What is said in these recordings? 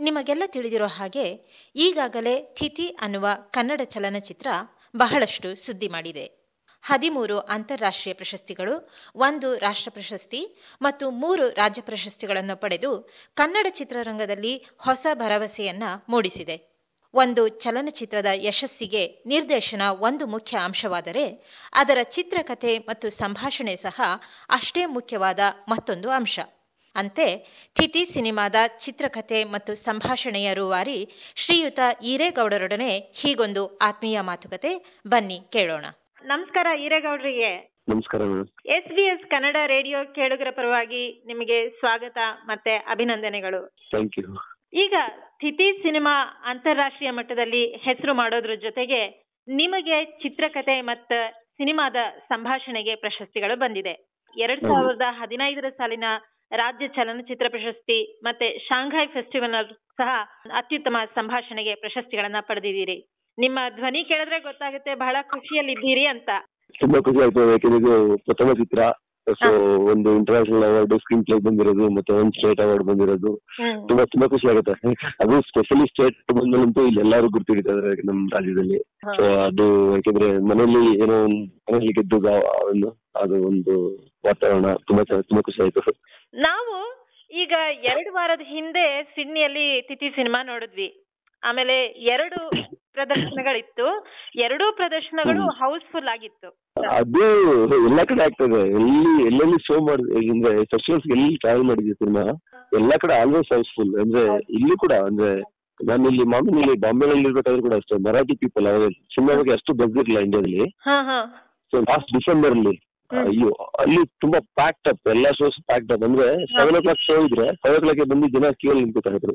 ನಿಮಗೆಲ್ಲ ತಿಳಿದಿರೋ ಹಾಗೆ ಈಗಾಗಲೇ ತಿಥಿ ಅನ್ನುವ ಕನ್ನಡ ಚಲನಚಿತ್ರ ಬಹಳಷ್ಟು ಸುದ್ದಿ ಮಾಡಿದೆ ಹದಿಮೂರು ಅಂತಾರಾಷ್ಟ್ರೀಯ ಪ್ರಶಸ್ತಿಗಳು ಒಂದು ರಾಷ್ಟ್ರ ಪ್ರಶಸ್ತಿ ಮತ್ತು ಮೂರು ರಾಜ್ಯ ಪ್ರಶಸ್ತಿಗಳನ್ನು ಪಡೆದು ಕನ್ನಡ ಚಿತ್ರರಂಗದಲ್ಲಿ ಹೊಸ ಭರವಸೆಯನ್ನ ಮೂಡಿಸಿದೆ ಒಂದು ಚಲನಚಿತ್ರದ ಯಶಸ್ಸಿಗೆ ನಿರ್ದೇಶನ ಒಂದು ಮುಖ್ಯ ಅಂಶವಾದರೆ ಅದರ ಚಿತ್ರಕಥೆ ಮತ್ತು ಸಂಭಾಷಣೆ ಸಹ ಅಷ್ಟೇ ಮುಖ್ಯವಾದ ಮತ್ತೊಂದು ಅಂಶ ಅಂತೆ ಥಿತಿ ಸಿನಿಮಾದ ಚಿತ್ರಕಥೆ ಮತ್ತು ಸಂಭಾಷಣೆಯ ರೂವಾರಿ ಶ್ರೀಯುತ ಈರೇಗೌಡರೊಡನೆ ಹೀಗೊಂದು ಆತ್ಮೀಯ ಮಾತುಕತೆ ಬನ್ನಿ ಕೇಳೋಣ ನಮಸ್ಕಾರ ಈರೇಗೌಡರಿಗೆ ನಮಸ್ಕಾರ madam S B S Kannada radio ಕೇಳುಗರ ಪರವಾಗಿ ನಿಮಗೆ ಸ್ವಾಗತ ಮತ್ತೆ ಅಭಿನಂದನೆಗಳು ಥ್ಯಾಂಕ್ ಯು ಈಗ ತಿಥಿ ಸಿನಿಮಾ ಅಂತಾರಾಷ್ಟ್ರೀಯ ಮಟ್ಟದಲ್ಲಿ ಹೆಸರು ಮಾಡೋದ್ರ ಜೊತೆಗೆ ನಿಮಗೆ ಚಿತ್ರಕಥೆ ಮತ್ತು ಸಿನಿಮಾದ ಸಂಭಾಷಣೆಗೆ ಪ್ರಶಸ್ತಿಗಳು ಬಂದಿದೆ ಎರಡ್ ಸಾವಿರದ ಹದಿನೈದರ ಸಾಲಿನ ರಾಜ್ಯ ಚಲನಚಿತ್ರ ಪ್ರಶಸ್ತಿ ಮತ್ತೆ ಶಾಂಘೈ ಫೆಸ್ಟಿವಲ್ ಸಹ ಅತ್ಯುತ್ತಮ ಸಂಭಾಷಣೆಗೆ ಪ್ರಶಸ್ತಿಗಳನ್ನ ಪಡೆದಿದ್ದೀರಿ ನಿಮ್ಮ ಧ್ವನಿ ಕೇಳಿದ್ರೆ ಗೊತ್ತಾಗುತ್ತೆ ಬಹಳ ಖುಷಿಯಲ್ಲಿದ್ದೀರಿ ಅಂತ ತುಂಬಾ ಖುಷಿ ಆಯ್ತು ಯಾಕಂದ್ರೆ ಇದು ಪ್ರಥಮ ಚಿತ್ರ ಸೊ ಒಂದು ಇಂಟರ್ನ್ಯಾಷನಲ್ ಅವಾರ್ಡ್ ಸ್ಕ್ರೀನ್ ಪ್ಲೇ ಬಂದಿರೋದು ಮತ್ತೆ ಒಂದು ಸ್ಟೇಟ್ ಅವಾರ್ಡ್ ಬಂದಿರೋದು ತುಂಬಾ ತುಂಬಾ ಖುಷಿ ಆಗುತ್ತೆ ಅದು ಸ್ಪೆಷಲಿ ಸ್ಟೇಟ್ ಬಂದ್ಮೇಲಂತೂ ಇಲ್ಲಿ ಎಲ್ಲರೂ ಗುರ್ತಿಡಿತಾರೆ ನಮ್ಮ ರಾಜ್ಯದಲ್ಲಿ ಸೊ ಅದು ಯಾಕಂದ್ರೆ ಮನೇಲಿ ಏನೋ ಒಂದು ಮನೇಲಿ ಗೆದ್ದು ಒಂದು ಅದು ಒಂದು ವಾತಾವರಣ ತುಂಬಾ ಚೆನ್ನಾಗಿ ತುಂಬಾ ಖುಷಿ ಆಯ್ತು ನಾವು ಈಗ ಎರಡು ವಾರದ ಹಿಂದೆ ಸಿಡ್ನಿಯಲ್ಲಿ ತಿಥಿ ಸಿನಿಮಾ ನೋಡಿದ್ವಿ ಆಮೇಲೆ ಎರಡು ಪ್ರದರ್ಶನಗಳಿತ್ತು ಎರಡೂ ಪ್ರದರ್ಶನಗಳು ಹೌಸ್ಫುಲ್ ಆಗಿತ್ತು ಅದು ಎಲ್ಲಾ ಕಡೆ ಆಗ್ತದೆ ಎಲ್ಲಿ ಎಲ್ಲೆಲ್ಲಿ ಶೋ ಮಾಡಿ ಅಂದ್ರೆ ಫೆಸ್ಟಿವಲ್ಸ್ ಎಲ್ಲಿ ಟ್ರಾವೆಲ್ ಮಾಡಿದ್ವಿ ಸಿನಿಮಾ ಎಲ್ಲಾ ಕಡೆ ಆಲ್ವೇಸ್ ಹೌಸ್ಫುಲ್ ಅಂದ್ರೆ ಇಲ್ಲಿ ಕೂಡ ಅಂದ್ರೆ ನಾನು ಇಲ್ಲಿ ಮಾಮೂಲಿ ಬಾಂಬೆನಲ್ಲಿ ಇರ್ಬೇಕಾದ್ರೂ ಕೂಡ ಅಷ್ಟೇ ಮರಾಠಿ ಪೀಪಲ್ ಅವಾಗ ಸಿನಿಮಾ ಬಗ್ಗೆ ಅಷ್ಟು ಬಂದಿರಲಿಲ್ಲ ಇಂಡಿಯಾದಲ್ಲಿ ಹಾ ಹಾ ಸೊ ಲಾಸ್ಟ್ ಡಿಸೆಂಬರ್ ಅಲ್ಲಿ ಅಯ್ಯೋ ಅಲ್ಲಿ ತುಂಬಾ ಪ್ಯಾಕ್ಡ್ ಅಪ್ ಎಲ್ಲಾ ಶೋಸ್ ಪ್ಯಾಕ್ಡ್ ಅಪ್ ಅಂದ್ರೆ ಸೆವೆನ್ ಓ ಕ್ಲಾಕ್ ಶೋ ಇದ್ರೆ ಫೈವ್ ಓ ಕ್ಲಾಕ್ ಬಂದು ಜನ ಕ್ಯೂಲ್ ನಿಂತ್ಕೊತಾ ಇದ್ರು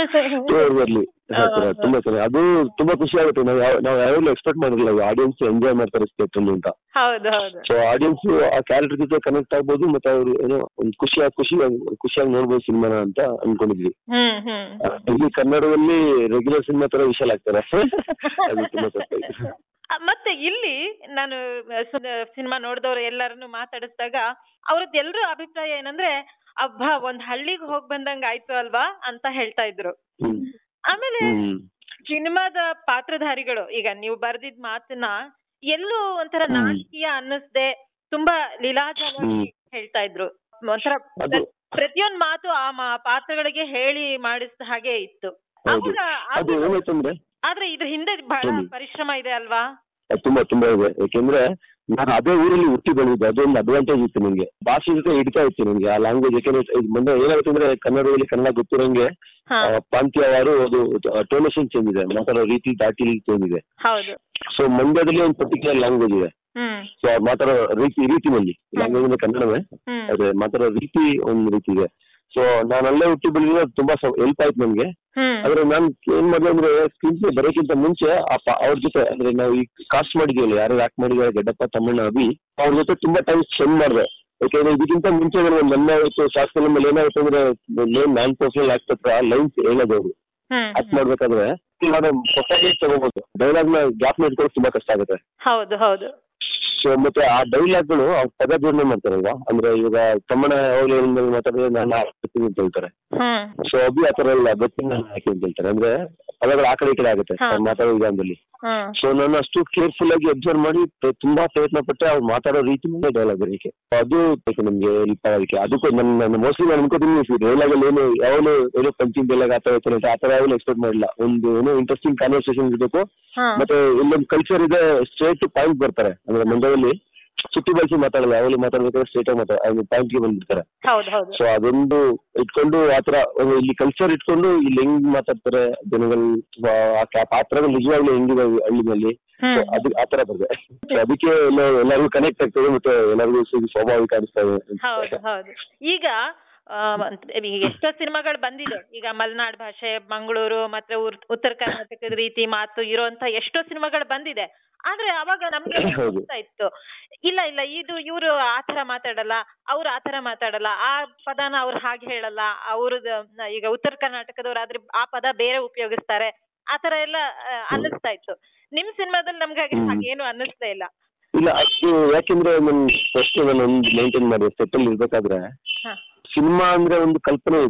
ಟೂ ಅಲ್ಲಿ ತುಂಬಾ ಚೆನ್ನಾಗಿ ಅದು ತುಂಬಾ ಖುಷಿ ಆಗುತ್ತೆ ನಾವು ಯಾವ ನಾವು ಯಾವಾಗಲೂ ಎಕ್ಸ್ಪೆಕ್ಟ್ ಮಾಡಿರಲಿಲ್ಲ ಆಡಿಯನ್ಸ್ ಎಂಜಾಯ್ ಮಾಡ್ತಾರೆ ಥಿಯೇಟರ್ ಅಂತ ಹೌದು ಹೌದು ಸೊ ಆಡಿಯನ್ಸ್ ಆ ಕ್ಯಾರೆಕ್ಟರ್ ಜೊತೆ ಕನೆಕ್ಟ್ ಆಗ್ಬೋದು ಮತ್ತೆ ಅವರು ಏನೋ ಒಂದು ಖುಷಿಯಾಗಿ ಖುಷಿ ಖುಷಿಯಾಗಿ ನೋಡ್ಬೋದು ಸಿನಿಮಾನ ಅಂತ ಅನ್ಕೊಂಡಿದ್ವಿ ಹ್ಮ್ ಹ್ಮ್ ಇಲ್ಲಿ ಕನ್ನಡದಲ್ಲಿ ರೆಗ್ಯುಲರ್ ಸಿನಿಮಾ ತರ ವಿಷಲ್ ಆಗ್ತಾರೆ ಅದು ತುಂಬಾ ತಪ್ಪಾಯ್ತು ಆ, ಮತ್ತೆ ಇಲ್ಲಿ ನಾನು ಸಿನಿಮಾ ನೋಡಿದವರು ಎಲ್ಲರನ್ನು ಮಾತಾಡಿಸಿದಾಗ ಅವ್ರದ್ದು ಎಲ್ರ ಅಭಿಪ್ರಾಯ ಏನಂದ್ರೆ ಅಬ್ಬಾ ಒಂದ್ ಹಳ್ಳಿಗೆ ಹೋಗ್ ಬಂದಂಗ ಆಯ್ತು ಅಲ್ವಾ ಅಂತ ಹೇಳ್ತಾ ಇದ್ರು ಹ್ಮ್ ಆಮೇಲೆ ಹ್ಮ್ ಸಿನಿಮಾದ ಪಾತ್ರಧಾರಿಗಳು ಈಗ ನೀವು ಬರ್ದಿದ್ ಮಾತನ್ನ ಎಲ್ಲೂ ಒಂಥರ ಹ್ಮ್. ನಾಟಕೀಯ ಅನ್ನಿಸ್ದೆ ತುಂಬಾ ಲೀಲಾಜವಾಗಿ ಹ್ಮ್. ಹೇಳ್ತಾ ಇದ್ರು ಒಂಥರ ಅದು ಪ್ರತಿಯೊಂದ್ ಮಾತು ಆ ಮಾ- ಪಾತ್ರಗಳಿಗೆ ಹೇಳಿ ಮಾಡಿಸಿದ ಹಾಗೆ ಇತ್ತು ಹೌದು ಅವಾಗ ಅದು ಅದು- ಏನಾಯ್ತಂದ್ರೆ ಆದ್ರೆ ಇದ್ರ ಹಿಂದೆ ಬಹಳ ಹ್ಮ್. ಪರಿಶ್ರಮ ಇದೆ ಅಲ್ವಾ ಅದು ತುಂಬಾ ತುಂಬಾ ಇದೆ ಯಾಕೆಂದ್ರೆ ನಾನು ಅದೇ ಊರಲ್ಲಿ ಹುಟ್ಟಿ ಬೆಳೆದಿದ್ದೆ ಅದೊಂದು ಅಡ್ವಾಂಟೇಜ್ ಇತ್ತು ನನಗೆ ಭಾಷೆ ಜೊತೆ ಹಿಡಿತಾ ಇತ್ತು ನನಗೆ ಆ ಲ್ಯಾಂಗ್ವೇಜ್ ಯಾಕೆಂದ್ರೆ ಇದು ಮುಂದೆ ಏನಾಗುತ್ತೆ ಅಂದ್ರೆ ಕನ್ನಡದಲ್ಲಿ ಕನ್ನಡ ಗೊತ್ತಿರೋಂಗೆ ಹಾ ಆ, ಪ್ರಾಂತ್ಯವಾರು ಅದು ಟೋನೇಷನ್ ಚೇಂಜ್ ಇದೆ ಮಾತಾಡೋ ರೀತಿ ದಾಟಿ ಚೇಂಜ್ ಇದೆ ಹೌದು ಸೊ ಮಂಡ್ಯದಲ್ಲಿ ಒಂದು ಪರ್ಟಿಕ್ಯುಲರ್ ಲ್ಯಾಂಗ್ವೇಜ್ ಇದೆ ಹ್ಮ್ ಸೊ ಅವ್ರು ಮಾತಾಡೋ ರೀತಿ ರೀತಿನಲ್ಲಿ ಲ್ಯಾಂಗ್ವೇಜ್ ಅಂದ್ರೆ ಕನ್ನಡವೇ ಹ್ಮ್ ಅದೇ ಮಾತಾಡೋ ರೀತಿ ಒಂದು ರೀತಿ ಇದೆ ಸೊ ನಾನು ಅಲ್ಲೇ ಹುಟ್ಟಿ ಬೆಳೆದಿರೋ ತುಂಬಾ ಹೆಲ್ಪ್ ಆಯ್ತು ನನಗೆ ಹ್ಮ್ ಆದ್ರೆ ನಾನು ಏನ್ ಮಾಡಿದೆ ಅಂದ್ರೆ ಸ್ಕ್ರೀನ್ ಪ್ಲೇ ಬರೋಕ್ಕಿಂತ ಮುಂಚೆ ಆ ಪ- ಅವ್ರ ಜೊತೆ ಅಂದ್ರೆ ನಾವು ಈ ಕಾಸ್ಟ್ ಮಾಡಿದೀವಲ್ಲ ಯಾರು ಯಾಕೆ ಮಾಡಿದ್ದಾರೆ ಗಡ್ಡಪ್ಪ ತಮ್ಮಣ್ಣ ಅಭಿ ಅವ್ರ ಜೊತೆ ತುಂಬಾ ಟೈಮ್ ಸ್ಪೆಂಡ್ ಮಾಡಿದೆ ಯಾಕೆಂದ್ರೆ ಇದಕ್ಕಿಂತ ಮುಂಚೆ ನನಗೆ ನನ್ನ ಆಯ್ತು ಶಾರ್ಟ್ ಫಿಲ್ಮ್ ಅಲ್ಲಿ ಏನಾಯ್ತು ಅಂದ್ರೆ ಮೇನ್ ನಾನ್ ಪರ್ಸನಲ್ ಆಗ್ತತ್ರ ಲೈನ್ಸ್ ಹೇಳೋದು ಅವರು ಹ್ಮ್ ಆಕ್ಟ್ ಮಾಡ್ಬೇಕಾದ್ರೆ ನಾನು ಪ್ರೊಫೈಲ್ ತಗೋಬಹುದು ಡೈಲಾಗ್ ನ ಗ್ಯಾಪ್ ಇಟ್ಕೊಳ್ಳೋದು ತುಂಬಾ ಕಷ್ಟ ಆಗುತ್ತೆ ಹೌದು ಹೌದು ಸೊ ಮತ್ತೆ ಆ ಡೈಲಾಗ್ಗಳು ಅವ್ರ ಪದ ಜೋಡಣೆ ಮಾಡ್ತಾರಲ್ವಾ ಅಂದ್ರೆ ಇವಾಗ ತಮ್ಮಣ್ಣ ಯಾವಾಗಲೂ ಏನಿಲ್ಲ ಮಾತಾಡಿದ್ರೆ ನಾನು ಹಾಕ್ತೀನಿ ಅಂತ ಹೇಳ್ತಾರೆ ಹ್ಮ್ ಸೊ ಅಭಿ ಆ ಥರ ಇಲ್ಲ ಗೊತ್ತಿಲ್ಲ ನಾನು ಹಾಕಿ ಅಂತ ಹೇಳ್ತಾರೆ ಅಂದ್ರೆ ಪದಗಳು ಆ ಕಡೆ ಈ ಕಡೆ ಆಗುತ್ತೆ ಹಾ. ಅವ್ರು ಮಾತಾಡೋ ವಿಧಾನದಲ್ಲಿ ಹ್ಮ್ ಸೊ ನಾನು ಅಷ್ಟು ಕೇರ್ಫುಲ್ ಆಗಿ ಅಬ್ಸರ್ವ್ ಮಾಡಿ ಪ್ರ- ತುಂಬಾ ಪ್ರಯತ್ನ ಪಟ್ಟೆ ಅವ್ರು ಮಾತಾಡೋ ರೀತಿ ಮೇಲೆ ಡೈಲಾಗ್ ಬರೀಕೆ ಅದು ಬೇಕು ನಮ್ಗೆ ಹೆಲ್ಪ್ ಆಗೋದಕ್ಕೆ ಅದಕ್ಕೂ ನನ್ನ ನಾನು ಮೋಸ್ಟ್ಲಿ ನಾನು ಅನ್ಕೋತೀನಿ ಡೈಲಾಗ್ ಅಲ್ಲಿ ಏನು ಯಾವಾಗಲೂ ಏನೋ ಪಂಚಿಂಗ್ ಡೈಲಾಗ್ ಆ ಥರ ಇರ್ತಾರೆ ಅಂತ ಆ ಥರ ಯಾವಾಗಲೂ ಎಕ್ಸ್ಪೆಕ್ಟ್ ಮಾಡಿಲ್ಲ ಒಂದು ಏನೋ ಇಂಟ್ರೆಸ್ಟಿಂಗ್ ಕಾನ್ವರ್ಸೇಷನ್ ಇರಬೇಕು ಹಾ ಮತ್ತೆ ಇಲ್ಲೊಂದು ಕಲ್ಚರ್ ಇದೆ ಸ್ಟ್ರೇಟ್ ಪಾಯಿಂಟ್ ಬರ್ತಾರೆ ಅಂದ್ರೆ ಮಂಡ್ಯದಲ್ಲಿ ಸುತ್ತಿ ಬಳಸಿ ಮಾತಾಡಲ್ಲ ಯಾವಾಗಲೂ ಮಾತಾಡ್ಬೇಕಾದ್ರೆ ಸ್ಟ್ರೇಟ್ ಆಗಿ ಮಾತಾಡ ಪಾಯಿಂಟ್ಗೆ ಬಂದ್ಬಿಡ್ತಾರೆ ಹೌದು ಹೌದು ಸೊ ಅದೊಂದು ಇಟ್ಕೊಂಡು ಆತರ ಒಂದು ಇಲ್ಲಿ ಕಲ್ಚರ್ ಇಟ್ಕೊಂಡು ಇಲ್ಲಿ ಹೆಂಗ್ ಮಾತಾಡ್ತಾರೆ ಜನಗಳು ಅಥವಾ ಆ ಕ- ಪಾತ್ರಗಳು ನಿಜವಾಗ್ಲೂ ಹೆಂಗಿದೆ ಹಳ್ಳಿನಲ್ಲಿ ಹ್ಮ್ So ಅದು ಆ ತರ ಬರ್ದೆ So ಅದಕ್ಕೆ ಎಲ್ಲ ಎಲ್ಲರಿಗೂ ಕನೆಕ್ಟ್ ಆಗ್ತದೆ ಮತ್ತೆ ಎಲ್ಲರಿಗೂ ಇದು ಸ್ವಾಭಾವಿಕ ಅನಿಸ್ತಾ ಇದೆ ಹೌದು ಹೌದು ಈಗ ಆ, ಒಂದ್- ಈಗ ಎಷ್ಟೋ ಸಿನಿಮಾಗಳು ಬಂದಿದೆ ಈಗ ಮಲೆನಾಡ್ ಭಾಷೆ ಮಂಗಳೂರು ಮತ್ತೆ ಉರ್- ಉತ್ತರ ಕರ್ನಾಟಕದ ರೀತಿ ಮಾತು ಇರೋಂತ ಎಷ್ಟೋ ಸಿನಿಮಾಗಳು ಬಂದಿದೆ ಆದ್ರೆ ಅವಾಗ ನಮ್ಗೆ ಹೌದು. ಅನ್ಸ್ತಾ ಇತ್ತು ಇಲ್ಲ ಇಲ್ಲ ಇದು ಇವರು ಆತರ ಮಾತಾಡಲ್ಲ ಅವ್ರು ಆತರ ಮಾತಾಡಲ್ಲ ಆ ಪದನ ಅವ್ರು ಹಾಗೆ ಹೇಳಲ್ಲ ಅವ್ರದ್ದು ಈಗ ಉತ್ತರ ಕರ್ನಾಟಕದವ್ರಾದ್ರೆ ಆ ಪದ ಬೇರೆ ಉಪಯೋಗಿಸ್ತಾರೆ ಆತರ ಎಲ್ಲ ಆ, ಅನ್ನಿಸ್ತಾ ಇತ್ತು ನಿಮ್ ಸಿನಿಮಾದಲ್ಲಿ ನಮ್ಗೆ ಹಾಗೆ ಹ್ಮ್. ಹಾಗೇನು ಅನ್ನಿಸ್ತಾ ಇಲ್ಲ ಇಲ್ಲ ಅದು ಯಾಕೆಂದ್ರೆ ನನ್ ಫಸ್ಟ್ ನಾನು ಒಂದು ಮೇಂಟೈನ್ ಮಾಡಿ ಸೆಟ್ಟಲ್ ಇರ್ಬೇಕಾದ್ರೆ ಹ. ಸಿನಿಮಾ ಅಂದ್ರೆ ಒಂದು ಕಲ್ಪನೆ ಇದೆ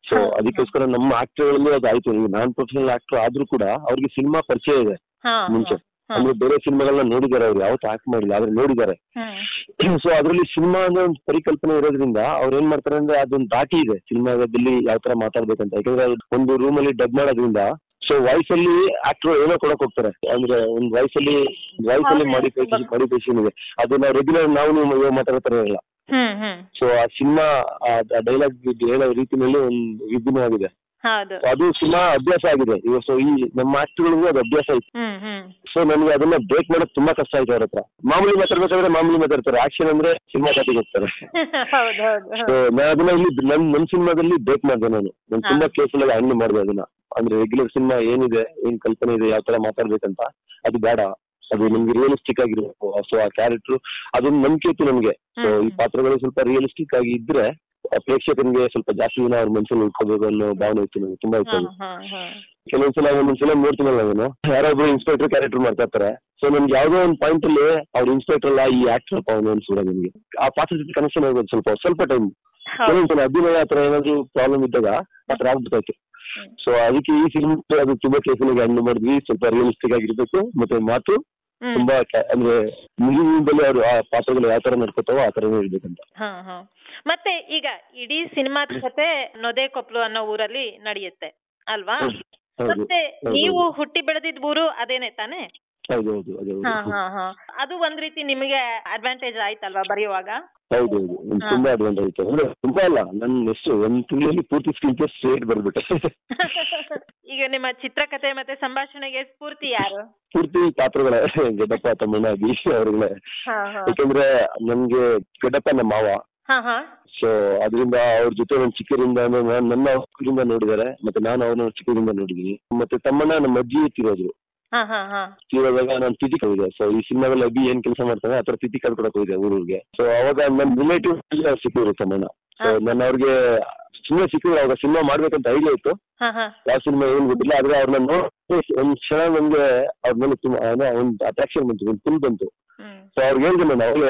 ಸೊ ಹಾ. ಅದಕ್ಕೋಸ್ಕರ ನಮ್ಮ ಆಕ್ಟರ್ಗಳಲ್ಲಿ ಅದು ಆಯ್ತು ಈಗ ನಾನ್ ಪ್ರೊಫೆಷನಲ್ ಆಕ್ಟರ್ ಆದ್ರೂ ಕೂಡ ಅವ್ರಿಗೆ ಸಿನಿಮಾ ಪರಿಚಯ ಇದೆ ಹಾ ಮುಂಚೆ ಹಾ. ಅಂದ್ರೆ ಬೇರೆ ಸಿನಿಮಾಗಳನ್ನ ನೋಡಿದ್ದಾರೆ ಅವ್ರು ಯಾವತ್ತು ಆಕ್ಟ್ ಮಾಡಿಲ್ಲ ಆದ್ರೆ ನೋಡಿದ್ದಾರೆ ಹ್ಮ್ ಸೊ ಅದರಲ್ಲಿ ಸಿನಿಮಾ ಅಂದ್ರೆ ಒಂದು ಪರಿಕಲ್ಪನೆ ಇರೋದ್ರಿಂದ ಅವ್ರು ಏನ್ ಮಾಡ್ತಾರೆ ಅಂದ್ರೆ ಅದೊಂದು ದಾಟಿ ಇದೆ ಸಿನಿಮಾದಲ್ಲಿ ಯಾವ ತರ ಮಾತಾಡ್ಬೇಕಂತ ಯಾಕಂದ್ರೆ ಅದು ಒಂದು ರೂಮ್ ಅಲ್ಲಿ ಡಬ್ ಮಾಡೋದ್ರಿಂದ ಸೊ ವಾಯ್ಸ್ ಅಲ್ಲಿ ಆಕ್ಟರ್ ಏನೋ ಕೊಡಕ್ ಹೋಗ್ತಾರೆ ಅಂದ್ರೆ ಒಂದು ವಾಯ್ಸ್ ಅಲ್ಲಿ ವಾಯ್ಸ್ ಅಲ್ಲಿ ಹೌದು. ಮಾಡಿಫಿಕೇಶನ್ ಮಾಡಿಫಿಕೇಶನ್ ಇದೆ ಅದು ನಾವು ರೆಗ್ಯುಲರ್ ನಾವು ನೀವು ಇವಾಗ ಮಾತಾಡೋ ತರ ಇಲ್ಲ ಹ್ಮ್ ಹ್ಮ್ ಸೊ ಆ ಸಿನಿಮಾ ಆ ಡೈಲಾಗ್ ಹೇಳೋ ರೀತಿನಲ್ಲಿ ಒಂದು ವಿಭಿನ್ನವಾಗಿದೆ ಹೌದು So ಅದು ಸಿನಿಮಾ ಅಭ್ಯಾಸ ಆಗಿದೆ ಈಗ ಸೊ ಈ ನಮ್ಮ ಆಕ್ಟರ್ಗಳಿಗೂ ಅದು ಅಭ್ಯಾಸ ಇತ್ತು ಹ್ಮ್ ಹ್ಮ್ ಸೊ ನನಗೆ ಅದನ್ನ ಬ್ರೇಕ್ ಮಾಡೋದು ತುಂಬಾ ಕಷ್ಟ ಆಯ್ತು ಅವ್ರ ಹತ್ರ ಮಾಮೂಲಿ ಮಾತಾಡ್ಬೇಕಾದ್ರೆ ಮಾಮೂಲಿ ಮಾತಾಡ್ತಾರೆ ಆಕ್ಷನ್ ಅಂದ್ರೆ ಸಿನಿಮಾ ಕತೆಗೆ ಹೋಗ್ತಾರೆ ಹೌದು ಹೌದು ಸೊ ನಾನು ಅದನ್ನ ಇಲ್ಲಿ ನನ್ ನನ್ನ ಸಿನಿಮಾದಲ್ಲಿ ಬ್ರೇಕ್ ಮಾಡಿದೆ ನಾನು ನಾನು ಹಾ. ತುಂಬಾ ಕೇಸಲ್ಲಿ ಹ್ಯಾಂಡಲ್ ಮಾಡಿದೆ ಅದನ್ನ ಅಂದ್ರೆ ರೆಗ್ಯುಲರ್ ಸಿನಿಮಾ ಏನಿದೆ ಏನ್ ಕಲ್ಪನೆ ಇದೆ ಯಾವ ತರ ಮಾತಾಡ್ಬೇಕಂತ ಅದು ಬೇಡ ಅದು ನಮ್ಗೆ ರಿಯಲಿಸ್ಟಿಕ್ ಆಗಿರ್ಬೇಕು ಸೊ ಆ ಕ್ಯಾರೆಕ್ಟರ್ ಅದೊಂದು ನಂಬಿಕೆ ಇತ್ತು ನಮ್ಗೆ ಸೊ ಈ ಹ್ಮ್. ಪಾತ್ರಗಳು ಸ್ವಲ್ಪ ರಿಯಲಿಸ್ಟಿಕ್ ಆಗಿ ಇದ್ರೆ ಆ ಪ್ರೇಕ್ಷಕರಿಗೆ ಸ್ವಲ್ಪ ಜಾಸ್ತಿ ದಿನ ಅವ್ರ ಮನಸ್ಸಲ್ಲಿ ಉಳ್ಕೋಬೇಕು ಅನ್ನೋ ಭಾವನೆ ಇತ್ತು ನನಗೆ ತುಂಬಾ ಇತ್ತು ಹಾ ಅದು. ಹಾ ಹಾ ಕೆಲವೊಂದ್ಸಲ ಒಂದೊಂದ್ಸಲ ನೋಡ್ತೀನಲ್ಲ ನಾನು ಯಾರೊಬ್ರು ಇನ್ಸ್ಪೆಕ್ಟರ್ ಕ್ಯಾರೆಕ್ಟರ್ ಮಾಡ್ತಾ ಇರ್ತಾರೆ ಸೊ ನನ್ಗೆ ಯಾವ್ದೋ ಒಂದು ಪಾಯಿಂಟ್ ಅಲ್ಲಿ ಅವ್ರ ಇನ್ಸ್ಪೆಕ್ಟರ್ ಅಲ್ಲ ಈ ಆಕ್ಟರ್ ಅಪ್ಪ ಅವನು ಅನ್ಸ್ಬಿಡ ನನಗೆ ಆ ಪಾತ್ರ ಜೊತೆ ಕನೆಕ್ಷನ್ ಆಗೋದು ಸ್ವಲ್ಪ ಸ್ವಲ್ಪ ಟೈಮ್ ಹೌದು ಕೆಲವೊಂದ್ಸಲ ಅಭಿನಯ ಆತರ ಏನಾದ್ರು ಪ್ರಾಬ್ಲಮ್ ಇದ್ದಾಗ ಆತರ ಆಗ್ಬಿಡ್ತಾಯ್ತು ಹ್ಮ್. ಸೊ ಅದಕ್ಕೆ ಈ ಫಿಲ್ಮ್ ಅದು ತುಂಬಾ ಕೇಸಲ್ಲಿ ಹ್ಯಾಂಡಲ್ ಮಾಡಿದ್ವಿ ಸ್ವಲ್ಪ ರಿಯಲಿಸ್ಟಿಕ್ ಆಗಿರ್ಬೇಕು ಮತ್ತೆ ಮಾತು ಹ್ಮ್ ತುಂಬಾ ಕ- ಅಂದ್ರೆ ನಿಜದಲ್ಲಿ ಅವ್ರು ಆ ಪಾತ್ರಗಳು ಯಾವ ತರ ನಡ್ಕೋತಾವೋ ಆ ತರನೇ ಇರ್ಬೇಕಂತ ಹಾ ಹಾ ಮತ್ತೆ ಈಗ ಇಡೀ ಸಿನಿಮಾದ ಕತೆ ನೊದೆ ಕೊಪ್ಲು ಅನ್ನೋ ಊರಲ್ಲಿ ನಡೆಯುತ್ತೆ ಅಲ್ವಾ ಹೌದು ಹೌದು ಮತ್ತೆ ಹೌದು. ನೀವು ಹುಟ್ಟಿ ಬೆಳೆದಿದ್ ಊರು ಅದೇನೆ ತಾನೇ ಹೌದು ಹೌದು ಅದೇ ಹಾ ಹೌದು ಹಾ ಹಾ ಅದು ಒಂದ್ ರೀತಿ ನಿಮಗೆ ಅಡ್ವಾಂಟೇಜ್ ಆಯ್ತಲ್ವಾ ಬರೆಯುವಾಗ ಹೌದು ಹೌದು ಒಂದು ಹಾ. ತುಂಬಾ ಅಡ್ವಾಂಟೇಜ್ ಇತ್ತು ಅಂದ್ರೆ ತುಂಬಾ ಅಲ್ಲ ನನ್ನ ಎಷ್ಟು ಒಂದ್ ತಿಂಗಳಲ್ಲಿ ಪೂರ್ತಿ ಸ್ಕ್ರೀನ್ ಪ್ಲೇ ಸ್ಟ್ರೇಟ್ ಬರ್ಬಿಟ್ಟೆ ಈಗ ನಿಮ್ಮ ಚಿತ್ರಕಥೆ ಮತ್ತೆ ಸಂಭಾಷಣೆಗೆ ಸ್ಫೂರ್ತಿ ಯಾರು ಪೂರ್ತಿ ಪಾತ್ರಗಳೇ ಗಡ್ಡಪ್ಪ ತಮ್ಮಣ್ಣ ಬೀಶ್ ಅವ್ರುಗಳೇ ಹಾ ಹಾ ಯಾಕಂದ್ರೆ ನನ್ಗೆ ಗಡ್ಡಪ್ಪ ನಮ್ಮ ಮಾವ ಹಾ ಹಾ ಸೊ ಅದರಿಂದ ಅವ್ರ ಜೊತೆ ನಾನು ಚಿಕ್ಕರಿಂದ ನಾನು ನನ್ನ ಚಿಕ್ಕದಿಂದ ನೋಡಿದ್ದಾರೆ ಮತ್ತೆ ನಾನು ಅವ್ರನ್ನ ಚಿಕ್ಕದಿಂದ ನೋಡಿದೀನಿ ಮತ್ತೆ ತಮ್ಮಣ್ಣ ನಮ್ಮ ಅಜ್ಜಿ ತೀರೋದ್ರು ಹಾ ಹಾ ಹಾ ತೀರೋದಾಗ ನಾನು ತಿಥಿ ಹೋಗಿದೆ ಸೊ ಈ ಸಿನಿಮಾದಲ್ಲಿ ಅಭಿ ಏನ್ ಕೆಲಸ ಮಾಡ್ತಾನೆ ಆ ತರ ತಿಥಿ ಕಳ್ಕೊಡಕ್ ಹೋಗಿದೆ ಊರಿಗೆ ಸೊ ಅವಾಗ ನನ್ನ ರಿಲೇಟಿವ್ ಸಿಕ್ಕಿದ್ರು ತಮ್ಮಣ್ಣ ಸೊ ಹಾ. ನಾನು ಅವ್ರಿಗೆ ಸುಮ್ಮನೆ ಸಿಕ್ಕಿದ್ರು ಅವಾಗ ಸಿನಿಮಾ ಮಾಡ್ಬೇಕಂತ ಐಡಿಯಾ ಇತ್ತು ಹಾ ಹಾ ಯಾವ ಸಿನಿಮಾ ಏನ್ ಗೊತ್ತಿಲ್ಲ ಆದ್ರೆ ಅವ್ರನ್ನ ನೋಡಿ ಒಂದ್ ಕ್ಷಣ ನಮ್ಗೆ ಅವ್ರ ಮೇಲೆ ತುಂಬಾ ಅಂದ್ರೆ ಒಂದು ಅಟ್ರಾಕ್ಷನ್ ಬಂತು ಒಂದು ಫುಲ್ ಬಂತು ಹ್ಮ್ ಸೊ ಅವ್ರಿಗೆ ಹೇಳ್ದೆ ನಾನು ಅವ್ರಿಗೆ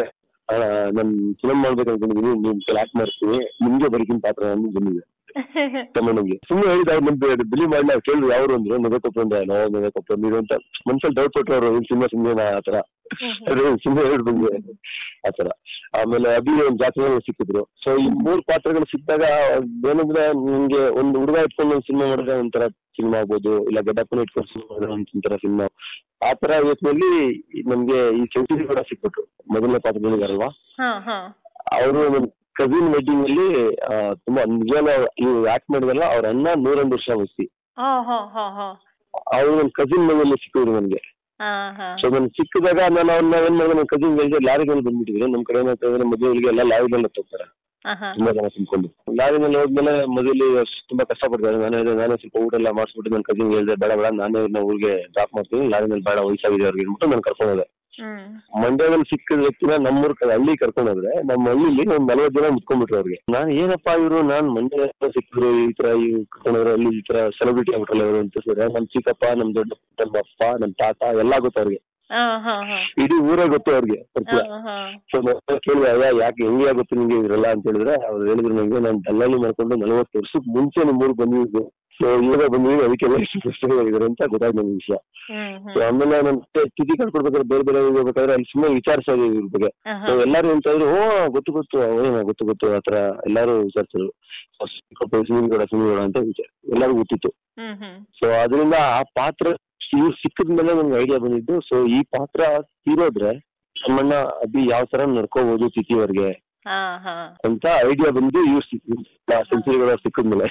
ನನ್ ಫಿಲಮ್ ಮಾಡ್ಬೇಕು ಅನ್ಕೊಂಡಿದ್ದೀನಿ ನಿಮ್ ಕೈಲಿ ಆಕ್ಟ್ ಮಾಡ್ತೀನಿ ನಿಮ್ಗೆ ಬರೀಕಿನ ಪಾತ್ರ ಅಂತ ಬಂದಿದೆ ತಮ್ಮನಿಗೆ ಸುಮ್ಮನೆ ಹೇಳಿದ ಅವ್ರು ನಮ್ಗೆ ಬಿಲಿ ಮಾಡಿ ನಾವು ಕೇಳಿದ್ವಿ ಯಾರು ಅಂದ್ರು ನಗಕೊಪ್ಪ ಅಂದ್ರೆ ನೋ ನಗಕೊಪ್ಪ ನೀರು ಅಂತ ಮನ್ಸಲ್ಲಿ ಡೌಟ್ ಕೊಟ್ಟರು ಅವರು ಸಿನಿಮಾ ಸುಮ್ಮನೆ ಆ ತರ ಅದೇ ಸುಮ್ಮನೆ ಹೇಳ್ಬಂದೆ ಆ ತರ ಆಮೇಲೆ ಅಭಿ ಒಂದು ಜಾತ್ರೆ ಸಿಕ್ಕಿದ್ರು ಸೊ ಈ ಮೂರ್ ಪಾತ್ರಗಳು ಸಿಕ್ಕಿದಾಗ ಏನಂದ್ರೆ ನಿಮ್ಗೆ ಒಂದು ಹುಡುಗ ಇಟ್ಕೊಂಡು ಒಂದು ಸಿನಿಮಾ ಮಾಡಿದ್ರೆ ಒಂಥರ ಸಿನಿಮಾ ಆಗ್ಬೋದು ಇಲ್ಲ ಗಡ್ಡಪ್ಪನ ಇಟ್ಕೊಂಡು ಸಿನಿಮಾ ಮಾಡಿದ್ರೆ ಒಂಥರ ಸಿನಿಮಾ ಆ ತರ ಯೋಚನೆಯಲ್ಲಿ ನಮ್ಗೆ ಈ ಚೌಟಿಲಿ ಕೂಡ ಸಿಕ್ಬಿಟ್ರು ಮೊದಲನೇ ಪಾತ್ರಗಳಿದಾರಲ್ವಾ ಹಾ ಹಾ ಅವರು ನನ್ನ ಕಸಿನ್ ವೆಡ್ಡಿಂಗ್ ಅಲ್ಲಿ ಆ, ತುಂಬಾ ನಿಜವಾಗ್ಲೂ ಇವ್ರು ಆಕ್ಟ್ ಮಾಡಿದಲ್ಲ ಅವ್ರ ಅಣ್ಣ ನೂರೊಂದು ವರ್ಷ ವಯಸ್ಸಿ ಹಾ ಹಾ ಹಾ ಹಾ ಅವ್ರು ನನ್ನ ಕಸಿನ್ ಮನೆಯಲ್ಲಿ ಸಿಕ್ಕಿದ್ರು ನನಗೆ ಹಾ ಹಾ ಸೊ ನನ್ ಸಿಕ್ಕಿದಾಗ ನಾನು ಅವ್ರನ್ನ ಏನ್ ಮಾಡಿದೆ ನನ್ನ ಕಸಿನ್ ಹೇಳಿದೆ ಲಾರಿಗಳು ಬಂದ್ಬಿಟ್ಟಿದ್ರು ನಮ್ಮ ಕಡೆ ಏನಾಗ್ತಾ ಇದ್ರೆ ಮದುವೆಗಳಿಗೆ ಎಲ್ಲ ಲಾರಿಗಳನ್ನ ಹೋಗ್ತಾರೆ ಹಾ ಹಾ ತುಂಬಾ ಜನ ತುಂಬಿಕೊಂಡು ಲಾರಿನಲ್ಲಿ ಹೋದ್ಮೇಲೆ ಮದುವೆಲಿ ತುಂಬಾ ಕಷ್ಟಪಡ್ತಾರೆ ನಾನು ಹೇಳಿದೆ ನಾನೇ ಸ್ವಲ್ಪ ಊಟ ಎಲ್ಲ ಮಾಡಿಸ್ಬಿಟ್ಟು ನನ್ನ ಕಸಿನ್ ಹೇಳಿದೆ ಬೇಡ ಬೇಡ ನಾನೇ ಇವ್ರನ್ನ ಊರಿಗೆ ಡ್ರಾಪ್ ಮಾಡ್ತೀನಿ ಲಾರಿನಲ್ಲಿ ಬೇಡ ವಯಸ್ಸಾಗಿದೆ ಅವ್ರಿಗೆ ಅಂದ್ಬಿಟ್ಟು ನಾನು ಕರ್ಕೊಂಡು ಹೋದೆ ಹ್ಮ್ ಮಂಡ್ಯದಲ್ಲಿ ಸಿಕ್ಕಿದ ವ್ಯಕ್ತಿನ ನಮ್ಮೂರ್ ಕ- ಹಳ್ಳಿ ಕರ್ಕೊಂಡು ಹೋದ್ರೆ ನಮ್ಮ ಹಳ್ಳಿಲಿ ಒಂದ್ ನಲ್ವತ್ತು ಜನ ಮುತ್ಕೊಂಡ್ಬಿಟ್ರು ಅವ್ರಿಗೆ ನಾನು ಏನಪ್ಪಾ ಇವರು ನಾನ್ ಮಂಡ್ಯ ಸಿಕ್ಕಿದ್ರು ಈ ತರ ಈ ಕರ್ಕೊಂಡ್ರೆ ಅಲ್ಲಿ ಈ ತರ ಸೆಲೆಬ್ರಿಟಿ ಆಗ್ಬಿಟ್ರಲ್ಲ ಇವರು ಅಂತ ಸರ್ ನಮ್ ಚಿಕ್ಕಪ್ಪ ನಮ್ ದೊಡ್ಡ ನಮ್ಮ ಅಪ್ಪ ನಮ್ ತಾತ ಎಲ್ಲ ಗೊತ್ತು ಅವ್ರಿಗೆ ಹಾ ಹಾ ಹಾ ಇಡೀ ಊರೇ ಗೊತ್ತು ಅವ್ರಿಗೆ ಪರಿಚಯ ಹಾ ಹಾ ಸೊ ಕೇಳಿದೆ ಅಯ್ಯ ಯಾಕೆ ಹೆಂಗೆ ಆಗುತ್ತೆ ನಿಮ್ಗೆ ಇದ್ರಲ್ಲ ಅಂತ ಹೇಳಿದ್ರೆ ಅವ್ರು ಹೇಳಿದ್ರು ನಂಗೆ ನಾನು ದಲ್ಲಾಳಿ ಮಾಡ್ಕೊಂಡು ನಲವತ್ತು ವರ್ಷಕ್ಕೆ ಮುಂಚೆ ನಿಮ್ಮ ಊರಿಗೆ ಬಂದಿದ್ದು ಸೊ ಇವಾಗ ಬಂದಿದ್ದೀನಿ ಅದಕ್ಕೆಲ್ಲ ಎಷ್ಟು ಕಷ್ಟಗಳಿದ್ದಾರೆ ಅಂತ ಗೊತ್ತಾಯ್ತು ನನಗೆ ವಿಷಯ ಹ್ಮ್ ಸೊ ಹ್ಮ್ ಆಮೇಲೆ ನಾನು ಸ್ಥಿತಿ ಕಳ್ಕೊಡ್ಬೇಕಾದ್ರೆ ಬೇರೆ ಬೇರೆ ಊರಿಗೆ ಹೋಗ್ಬೇಕಾದ್ರೆ ಅಲ್ಲಿ ಸುಮ್ಮನೆ ವಿಚಾರಿಸೋದು ಇದ್ರ ಬಗ್ಗೆ ಹಾ ಸೊ ಹಾ ಎಲ್ಲಾರು ಅಂತ ಇದ್ರು ಓ ಗೊತ್ತು ಗೊತ್ತು ಅವನೇನ ಗೊತ್ತು ಗೊತ್ತು ಆತರ ಎಲ್ಲಾರು ವಿಚಾರಿಸಿದ್ರು ಸುನಿಲ್ಗೌಡ ಸುನಿಲ್ಗೌಡ ಅಂತ ವಿಚಾರ ಎಲ್ಲರಿಗೂ ಗೊತ್ತಿತ್ತು ಹ್ಮ್ ಹ್ಮ್ ಸೊ ಅದರಿಂದ ಆ ಪಾತ್ರ ಇವ್ರು ಸಿಕ್ಕಿದ ಮೇಲೆ ನನ್ಗೆ ಐಡಿಯಾ ಬಂದಿದ್ದು ಸೊ ಈ ಪಾತ್ರ ತೀರೋದ್ರೆ ನಮ್ಮಣ್ಣ ಅಭಿ ಯಾವ ತರ ನಡ್ಕೋಬಹುದು ತಿಥಿವರೆಗೆ ಹಾ ಹಾ ಅಂತ ಐಡಿಯಾ ಬಂದು ಇವ್ರು ಸೆಂಚುರಿಗಳ ಸಿಕ್ಕಿದ್ಮೇಲೆ